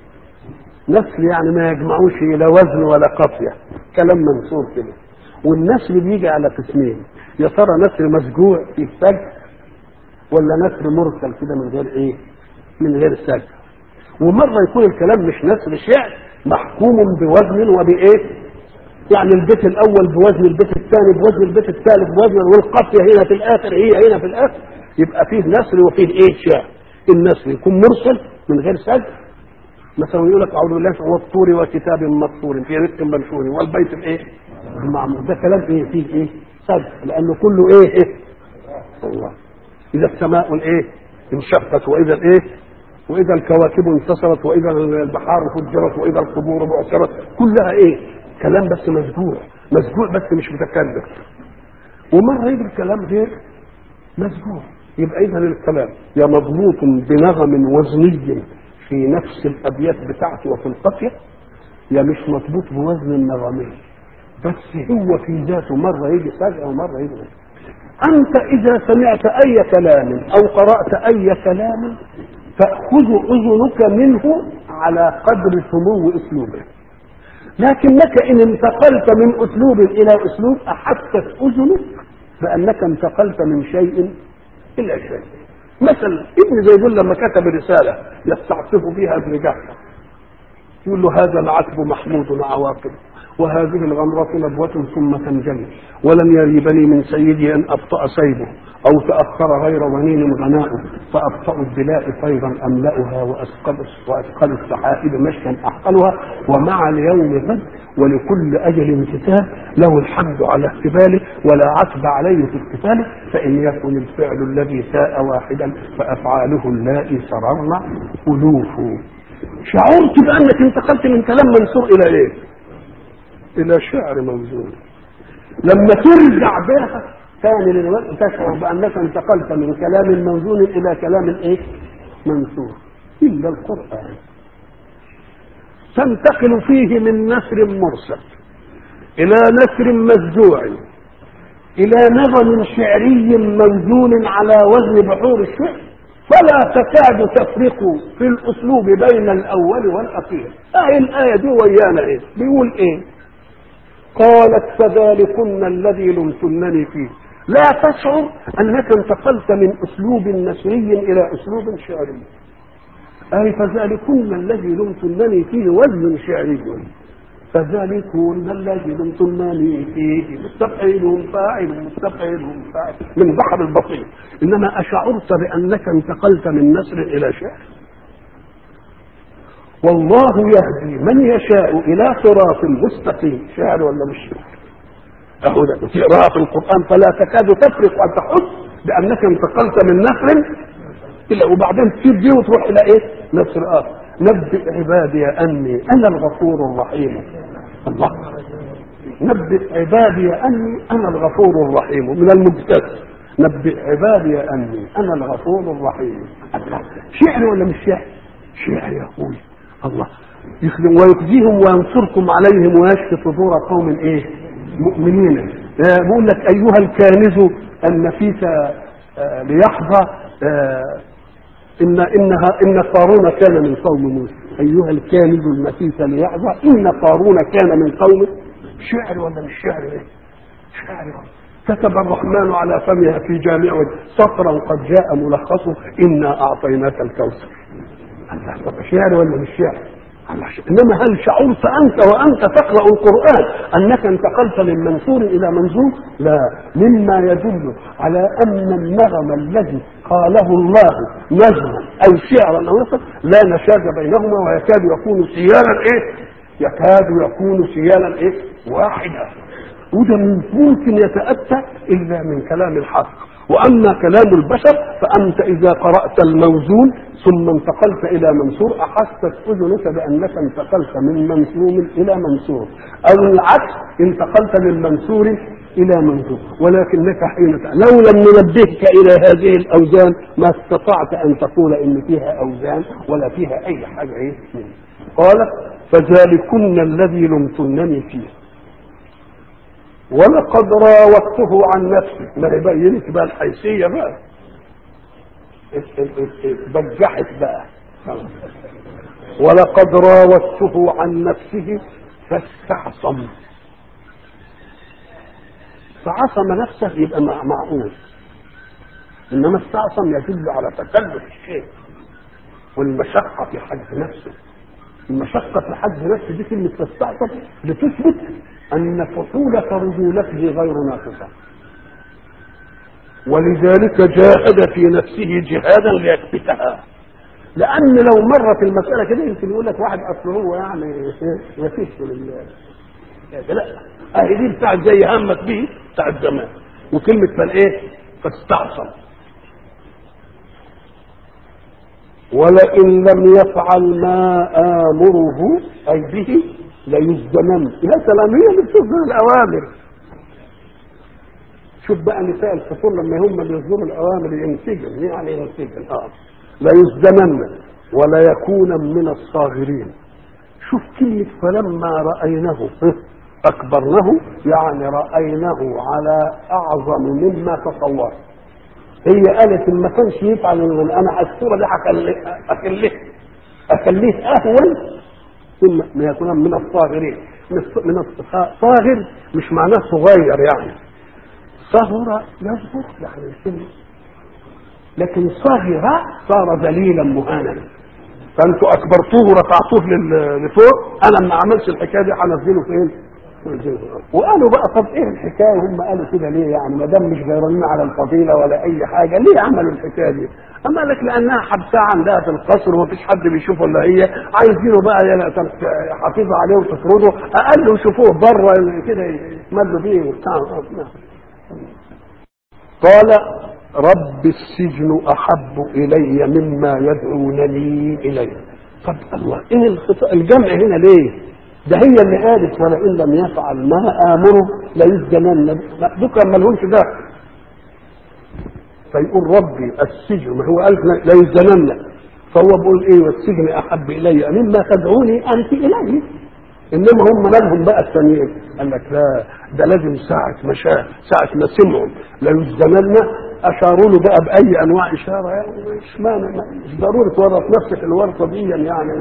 نسل يعني ما يجمعوش الى وزن ولا قافيه كلام منصور كده والنسل بيجي على قسمين يا ترى نسل مسجوع في السجن ولا نسر مرسل كده من غير ايه من غير سجع ومرة يكون الكلام مش نسر شعر محكوم بوزن وبايه يعني البيت الاول بوزن البيت الثاني بوزن البيت الثالث بوزن والقافية هنا في الاخر هي هنا في الاخر يبقى فيه نسر وفيه ايه شعر النسر يكون مرسل من غير سجع مثلا يقول لك اعوذ بالله والطور وكتاب مسطور في رزق منشور والبيت الايه المعمور ده كلام ايه فيه ايه سجع لانه كله ايه ايه الله اذا السماء الايه انشقت واذا الايه واذا الكواكب انتصرت واذا البحار فجرت واذا القبور بعثرت كلها ايه كلام بس مسجوع مسجوع بس مش متكلم ومره يجي الكلام غير مسجوع يبقى اذا الكلام يا مضبوط بنغم وزني في نفس الابيات بتاعته وفي القافيه يا مش مضبوط بوزن النغمين بس هو في ذاته مره يجي سجع ومره يجي أنت إذا سمعت أي كلام أو قرأت أي كلام تأخذ أذنك منه على قدر سمو أسلوبه لكنك إن انتقلت من أسلوب إلى أسلوب أحست أذنك بأنك انتقلت من شيء إلى شيء مثلا ابن زيدون لما كتب رسالة يستعطف فيها ابن جعفر يقول له هذا العتب محمود عواقب وهذه الغمرة نبوة ثم تنجلي ولم يريبني من سيدي أن أبطأ سيبه أو تأخر غير ظنين غناؤه فأبطأ البلاء فيضا أملأها وأثقل وأثقل السحائب مشيا أحقلها ومع اليوم غد ولكل أجل كتاب له الحمد على احتفاله ولا عتب عليه في احتفاله فإن يكن الفعل الذي ساء واحدا فأفعاله اللائي سررن ألوف شعرت بانك انتقلت من كلام منصور الى ايه الى شعر موزون لما ترجع بها ثاني للوقت تشعر بانك انتقلت من كلام موزون الى كلام ايه منصور الا القران تنتقل فيه من نثر مرسل الى نثر مسجوع الى نظم شعري موزون على وزن بحور الشعر فلا تكاد تفرق في الاسلوب بين الاول والاخير اهي الايه دي ويانا ايه بيقول ايه قالت فذلكن الذي لمتنني فيه لا تشعر انك انتقلت من اسلوب نثري الى اسلوب شعري اي فذلكن الذي لمتنني فيه وزن شعري فذلكن الذي لمتنني فيه مستفعل فاعل مستفعل فاعل من بحر البصير انما اشعرت بانك انتقلت من نثر الى شعر والله يهدي من يشاء الى صراط مستقيم شعر ولا مش شعر اهو ده تقراها في القران فلا تكاد تفرق ان تحس بانك انتقلت من نثر الى وبعدين تصير دي وتروح الى ايه؟ نثر اخر نبئ عبادي اني انا الغفور الرحيم الله نبئ عبادي اني انا الغفور الرحيم من المبتدا نبئ عبادي اني انا الغفور الرحيم الله شعر ولا مش شعر؟ شعر يا اخوي الله يخدم ويخزيهم وينصركم عليهم ويشفي صدور قوم ايه؟ مؤمنين آه بقول لك ايها الكانز النفيس آه ليحظى آه ان انها ان قارون كان من قوم موسى ايها الكانز النفيس ليحظى ان قارون كان من قوم شعر ولا مش شعر ايه؟ شعر كتب الرحمن على فمها في جامع سطرا قد جاء ملخصه انا اعطيناك الكوثر الله طب شعر ولا مش شعر انما هل شعرت انت وانت تقرا القران انك انتقلت من منصور الى منظور لا مما يدل على ان النغم الذي قاله الله نجما او شعرا او نصر لا نشاز بينهما ويكاد يكون سيالا ايه يكاد يكون سيالا ايه واحدا وده ممكن يتاتى الا من كلام الحق واما كلام البشر فانت اذا قرات الموزون ثم انتقلت الى منصور احست اذنك بانك انتقلت من منصور الى منصور او العكس انتقلت من منصور الى منصور ولكنك حين لو لم ننبهك الى هذه الاوزان ما استطعت ان تقول ان فيها اوزان ولا فيها اي حاجه ايه قالت فذلكن الذي لمتنني فيه ولقد راودته عن نفسه ما هي بينت بقى الحيثيه بقى بجحت بقى ولقد راودته عن نفسه فاستعصم فعصم نفسه يبقى معقول انما استعصم يدل على تكلف الشيء والمشقه في حد نفسه المشقه في حد نفسه دي كلمه تستعصم لتثبت ان فحولة رجولته غير ناقصه ولذلك جاهد في نفسه جهادا ليثبتها لان لو مرت المساله كده يمكن يقول لك واحد اصل هو يعني يفيش لله لا اهي دي بتاعت زي همك به بتاعت زمان وكلمه فالايه فاستعصم ولئن لم يفعل ما امره اي به ليسجنن يا سلام هي اللي بتصدر الاوامر شوف بقى نساء الفصول لما هم اللي يصدروا الاوامر ينسجن يعني ينسجن اه ليسجنن ولا يكون من الصاغرين شوف كلمة فلما رأيناه أكبرناه يعني رأيناه على أعظم مما تصور هي قالت ما كانش يفعل ان انا الصوره دي اخليه اخليه اهون ثم ما يكون من الصاغرين من الصاغر مش معناه صغير يعني صغر يصغر يعني السن لكن صغر صار ذليلا مهانا فانتوا اكبرتوه ورفعتوه لفوق انا ما عملش الحكايه دي هنزله فين؟ وقالوا بقى طب ايه الحكايه هم قالوا كده ليه يعني ما دام مش غيرانين على الفضيله ولا اي حاجه ليه عملوا الحكايه دي؟ اما لك لانها حبسها عندها في القصر ومفيش حد بيشوفه الا هي عايزينه بقى حافظوا عليه وتفرضوا اقل يشوفوه بره كده يتمدوا بيه وبتاع قال رب السجن احب الي مما يدعونني اليه طب الله ايه الخط- الجمع هنا ليه؟ ده هي اللي قالت ولئن لم يفعل ما امره ليسجنن دوكا ما لهمش دخل فيقول ربي السجن ما هو قال ليسجنن فهو بيقول ايه والسجن احب الي مما تدعوني انت اليه انما هم مالهم بقى الثانيين قال لك لا ده لازم ساعة ما شاء ساعة ما سمعوا ليسجنن اشاروا له بقى باي انواع اشاره يعني مش معنى مش ضروري تورط نفسك الورطه دي يعني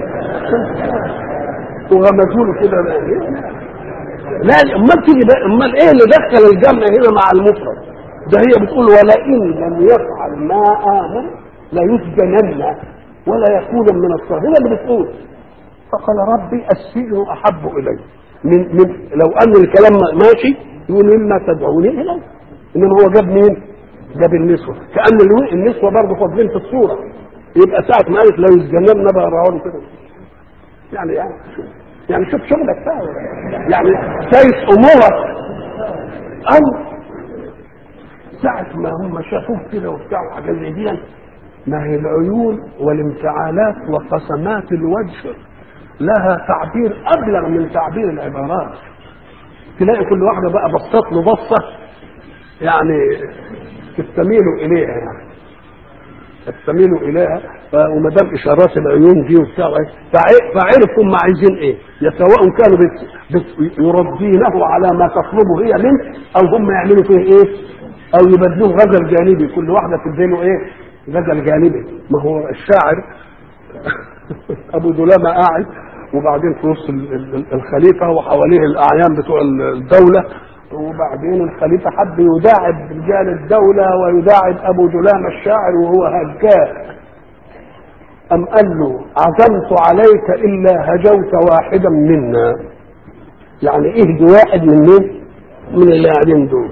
وغمزوا له كده لا امال تيجي بقى امال ايه اللي دخل الجمع هنا مع المفرد ده هي بتقول ولئن لم يفعل ما امر ليسجنن ولا يكون من الصاغرين هي اللي بتقول فقال ربي السجن احب الي من من لو ان الكلام ماشي يقول مما تدعوني اليه انما هو جاب مين؟ جاب النسوه كان الو- النسوه برضه فاضلين في الصوره يبقى ساعه ما قالت لا يسجنن بقى راهون كده يعني يعني يعني شوف شغلك بقى يعني سايس امورك او ساعة ما هم شافوه كده وبتاع وحاجات زي دي ما هي العيون والانفعالات وقسمات الوجه لها تعبير ابلغ من تعبير العبارات تلاقي كل واحده بقى بصت له بصه يعني تستميل اليها يعني تستميل اليها ف- وما دام اشارات العيون دي وبتاع إيه، فع- فعرفوا هم عايزين ايه يا سواء كانوا بت بت يرضينه على ما تطلبه هي منه او هم يعملوا فيه ايه او يبدلوه غزل جانبي كل واحده تديله ايه غزل جانبي ما هو الشاعر ابو دلامه قاعد وبعدين في وسط ال- ال- الخليفه وحواليه الاعيان بتوع الدوله وبعدين الخليفه حب يداعب رجال الدوله ويداعب ابو دلامه الشاعر وهو هجاء أم قال له عزمت عليك إلا هجوت واحدا منا يعني اهدي واحد من مين من اللي قاعدين دول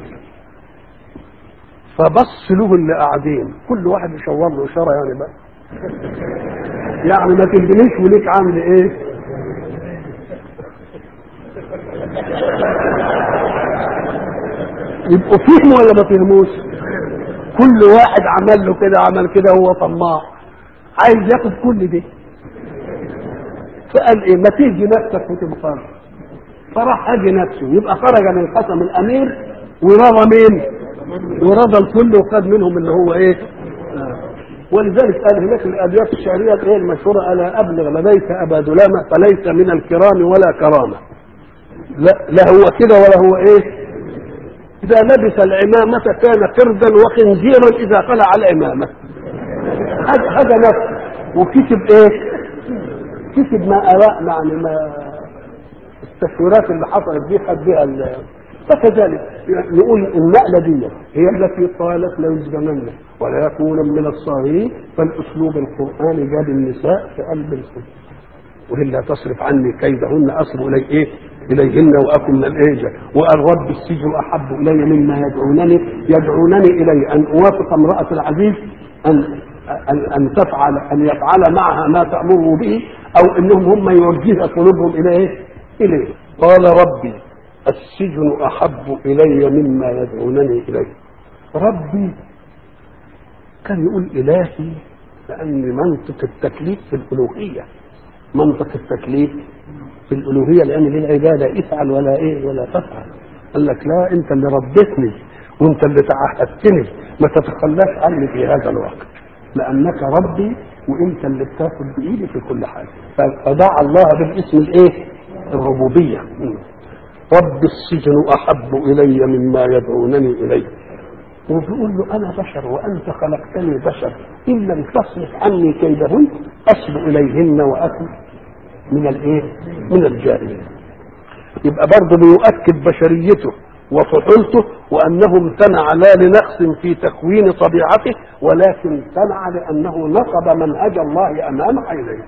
فبص له اللي قاعدين كل واحد يشاور له اشاره يعني بقى يعني ما تهدنيش وليك عامل ايه يبقوا فهموا ولا ما فهموش كل واحد عمل له كده عمل كده هو طماع عايز ياخد كل دي فقال ايه ما تيجي نفسك وتبقى فراح هاجي نفسه يبقى خرج من قسم الامير ورضى مين ورضى الكل وخد منهم اللي هو ايه آه. ولذلك قال هناك الابيات الشعريه ايه المشهوره الا ابلغ لديك ابا دلامه فليس من الكرام ولا كرامه لا لا هو كده ولا هو ايه اذا لبس العمامه كان قردا وخنزيرا اذا خلع العمامه هذا هذا نفسه وكتب ايه كتب ما اراء يعني ما التشويرات اللي حصلت دي خد بها ال- فكذلك نقول النقله دي هي التي قالت لا يسجنن ولا يكون من الصاغرين فالاسلوب القراني جاب النساء في قلب الكتب وإلا تصرف عني كيدهن أصب إلي إيه إليهن وأكن من الإيجة وقال رب السجن أحب إلي مما يدعونني يدعونني إلي أن أوافق امرأة العزيز أن أن, أن تفعل أن يفعل معها ما تأمره به أو أنهم هم يوجه قلوبهم إلى إيه؟ إليه قال ربي السجن أحب إلي مما يدعونني إليه ربي كان يقول إلهي لأن منطق التكليف في الألوهية منطق التكليف في الألوهية لأن للعبادة افعل ولا إيه ولا تفعل قال لك لا أنت اللي ربيتني وأنت اللي تعهدتني ما تتخلاش عني في هذا الوقت لأنك ربي وأنت اللي بتاخد بإيدي في كل حاجة فدعا الله بالاسم الإيه؟ الربوبية رب السجن أحب إلي مما يدعونني إليه وبيقول له انا بشر وانت خلقتني بشر ان لم تصرف عني كيدهن اصب اليهن واكن من الايه؟ من الجاهلين. يبقى برضه بيؤكد بشريته وفحولته وانه امتنع لا لنقص في تكوين طبيعته ولكن امتنع لانه نصب منهج الله امام عينيه.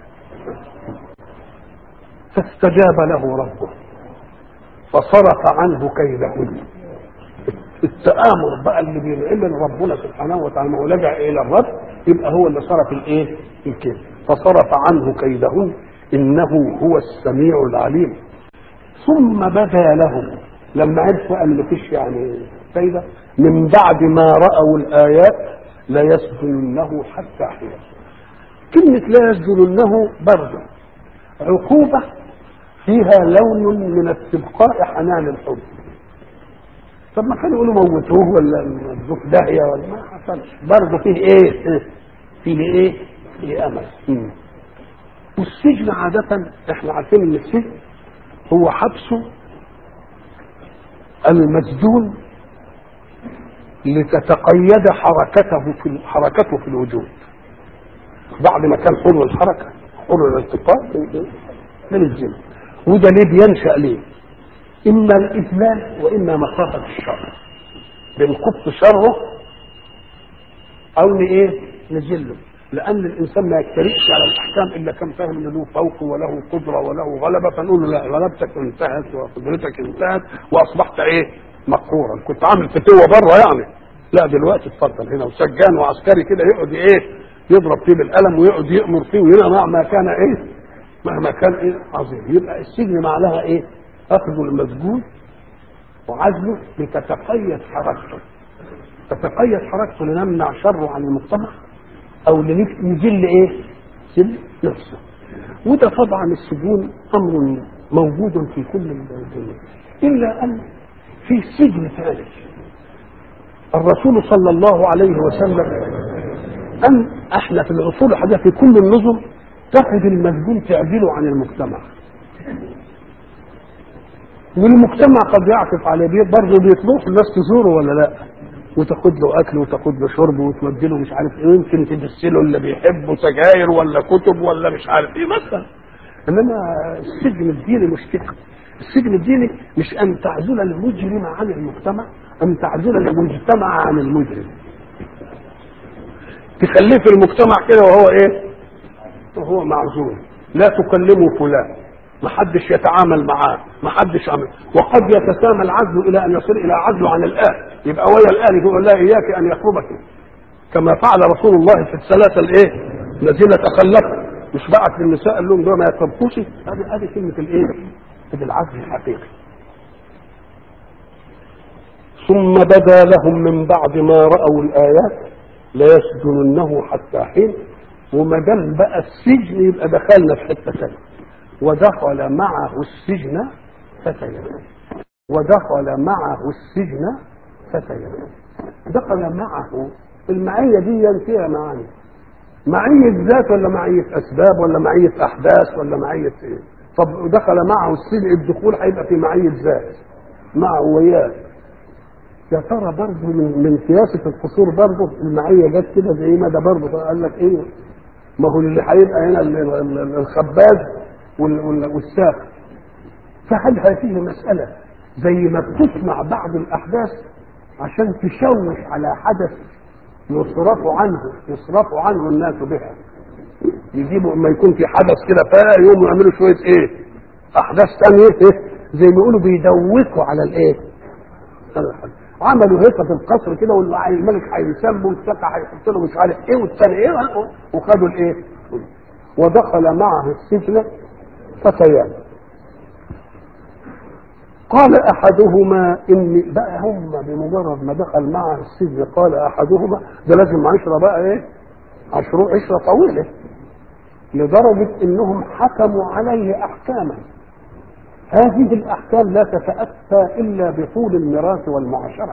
فاستجاب له ربه فصرف عنه كيدهن التآمر بقى اللي بينعمل ربنا سبحانه وتعالى ولجأ إلى الرب يبقى هو اللي صرف الإيه؟ الكيد فصرف عنه كيدهن إنه هو السميع العليم ثم بدا لهم لما عرفوا أن مفيش يعني فايدة من بعد ما رأوا الآيات ليسجننه حتى حين كلمة لا يسجننه برضه عقوبة فيها لون من استبقاء حنان الحب طب ما كانوا يقولوا موتوه ولا ادوك داهية ولا ما حصلش برضه فيه ايه؟ فيه ايه؟ فيه امل مم. والسجن عادة احنا عارفين ان السجن هو حبس المسجون لتتقيد حركته في حركته في الوجود بعد ما كان حر الحركه حر الالتقاء من الجن وده ليه بينشا ليه؟ اما الاذلال واما مخافه الشر بنكف شره او ايه؟ نجله لان الانسان ما يجترئش على الاحكام الا كان فاهم ان له فوق وله قدره وله غلبه فنقول له لا غلبتك انتهت وقدرتك انتهت واصبحت ايه؟ مقهورا كنت عامل فتوه بره يعني لا دلوقتي اتفضل هنا وسجان وعسكري كده يقعد ايه؟ يضرب فيه بالقلم ويقعد يامر فيه وهنا مهما كان ايه؟ مهما كان ايه؟ عظيم يبقى السجن معناها ايه؟ اخذ المسجون وعزله لتتقيد حركته تتقيد حركته لنمنع شره عن المجتمع او لنجل ايه؟ جل نفسه وده طبعا السجون امر موجود في كل الدنيا الا ان في سجن ثالث الرسول صلى الله عليه وسلم أن احنا في الأصول الحديثة في كل النظم تاخد المسجون تعدله عن المجتمع والمجتمع قد يعطف عليه بيه برضه بيطلوح الناس تزوره ولا لا وتاخد له اكل وتاخد له شرب وتودي له مش عارف ايه يمكن تدسله اللي بيحبه سجاير ولا كتب ولا مش عارف ايه مثلا انما السجن الديني مش كده السجن الديني مش ان تعزل المجرم عن المجتمع ان تعزل المجتمع عن المجرم تخليه في المجتمع كده وهو ايه وهو معزول لا تكلموا فلان ما حدش يتعامل معاه ما حدش عمل وقد يتسامى العزل الى ان يصل الى عزله عن الان يبقى ويا الان يقول لا اياك ان يقربك كما فعل رسول الله في الثلاثه الايه الذين تخلفوا مش بعت للنساء قال لهم دول ما يقربوش هذه هذه كلمه الايه هذه العزل الحقيقي ثم بدا لهم من بعد ما راوا الايات ليسجننه حتى حين وما دام بقى السجن يبقى دخلنا في حته ثانيه ودخل معه السجن فتيان ودخل معه السجن فتيان دخل معه المعية دي فيها معاني معية ذات ولا معية أسباب ولا معية أحداث ولا معية إيه طب دخل معه السجن الدخول هيبقى في معية ذات معه وياه يا ترى برضه من, من سياسة القصور برضه المعية جت كده زي ما ده برضه قال لك ايه ما هو اللي هيبقى هنا الخباز والساق فهل هذه مسألة زي ما بتصنع بعض الأحداث عشان تشوش على حدث يصرف عنه يصرف عنه الناس بها يجيبوا اما يكون في حدث كده فيقوموا يعملوا شويه ايه احداث ثانيه ايه زي ما يقولوا بيدوكوا على الايه عملوا هيصه في القصر كده والملك هيسموا والسقا هيحط له مش عارف ايه والثاني ايه وخدوا الايه ودخل معه السجن فتيان قال احدهما اني بقى هم بمجرد ما دخل معه السجن قال احدهما ده لازم عشره بقى ايه عشره عشره طويله لدرجه انهم حكموا عليه احكاما هذه الاحكام لا تتاتى الا بطول الميراث والمعاشره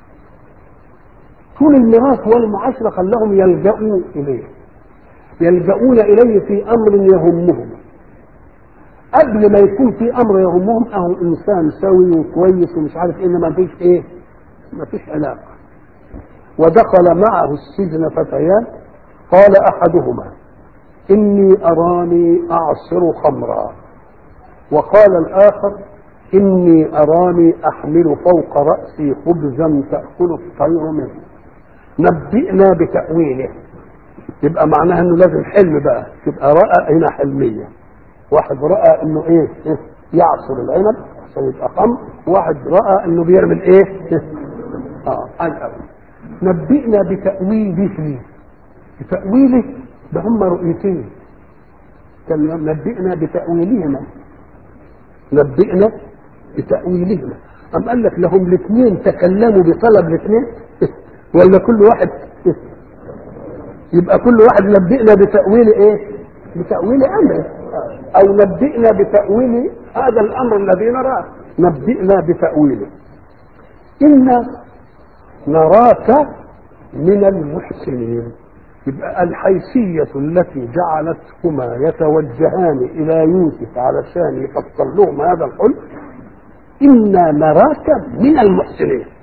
طول الميراث والمعاشره خلاهم يلجؤوا اليه يلجؤون اليه في امر يهمهم قبل ما يكون في امر يهمهم اهو انسان سوي وكويس ومش عارف ايه ما فيش ايه ما فيش علاقه ودخل معه السجن فتيان قال احدهما اني اراني اعصر خمرا وقال الاخر اني اراني احمل فوق راسي خبزا تاكل الطير منه نبئنا بتاويله يبقى معناها انه لازم حلم بقى تبقى راى هنا حلميه واحد راى انه ايه, إيه؟ يعصر العنب عشان يبقى خمر واحد راى انه بيعمل ايه, إيه؟ اه الأول. نبئنا بتاويله بتاويله ده هم رؤيتين كان نبئنا بتاويلهما نبئنا بتاويلهما أم قال لك لهم الاثنين تكلموا بطلب الاثنين ولا كل واحد يبقى كل واحد نبئنا بتأويل ايه بتأويل امره او نبئنا بتأويل هذا الامر الذي نراه نبئنا بتأويله إنا نراك من المحسنين يبقى الحيثية التي جعلتهما يتوجهان إلى يوسف علشان يفسر لهم هذا الحلم إنا نراك من المحسنين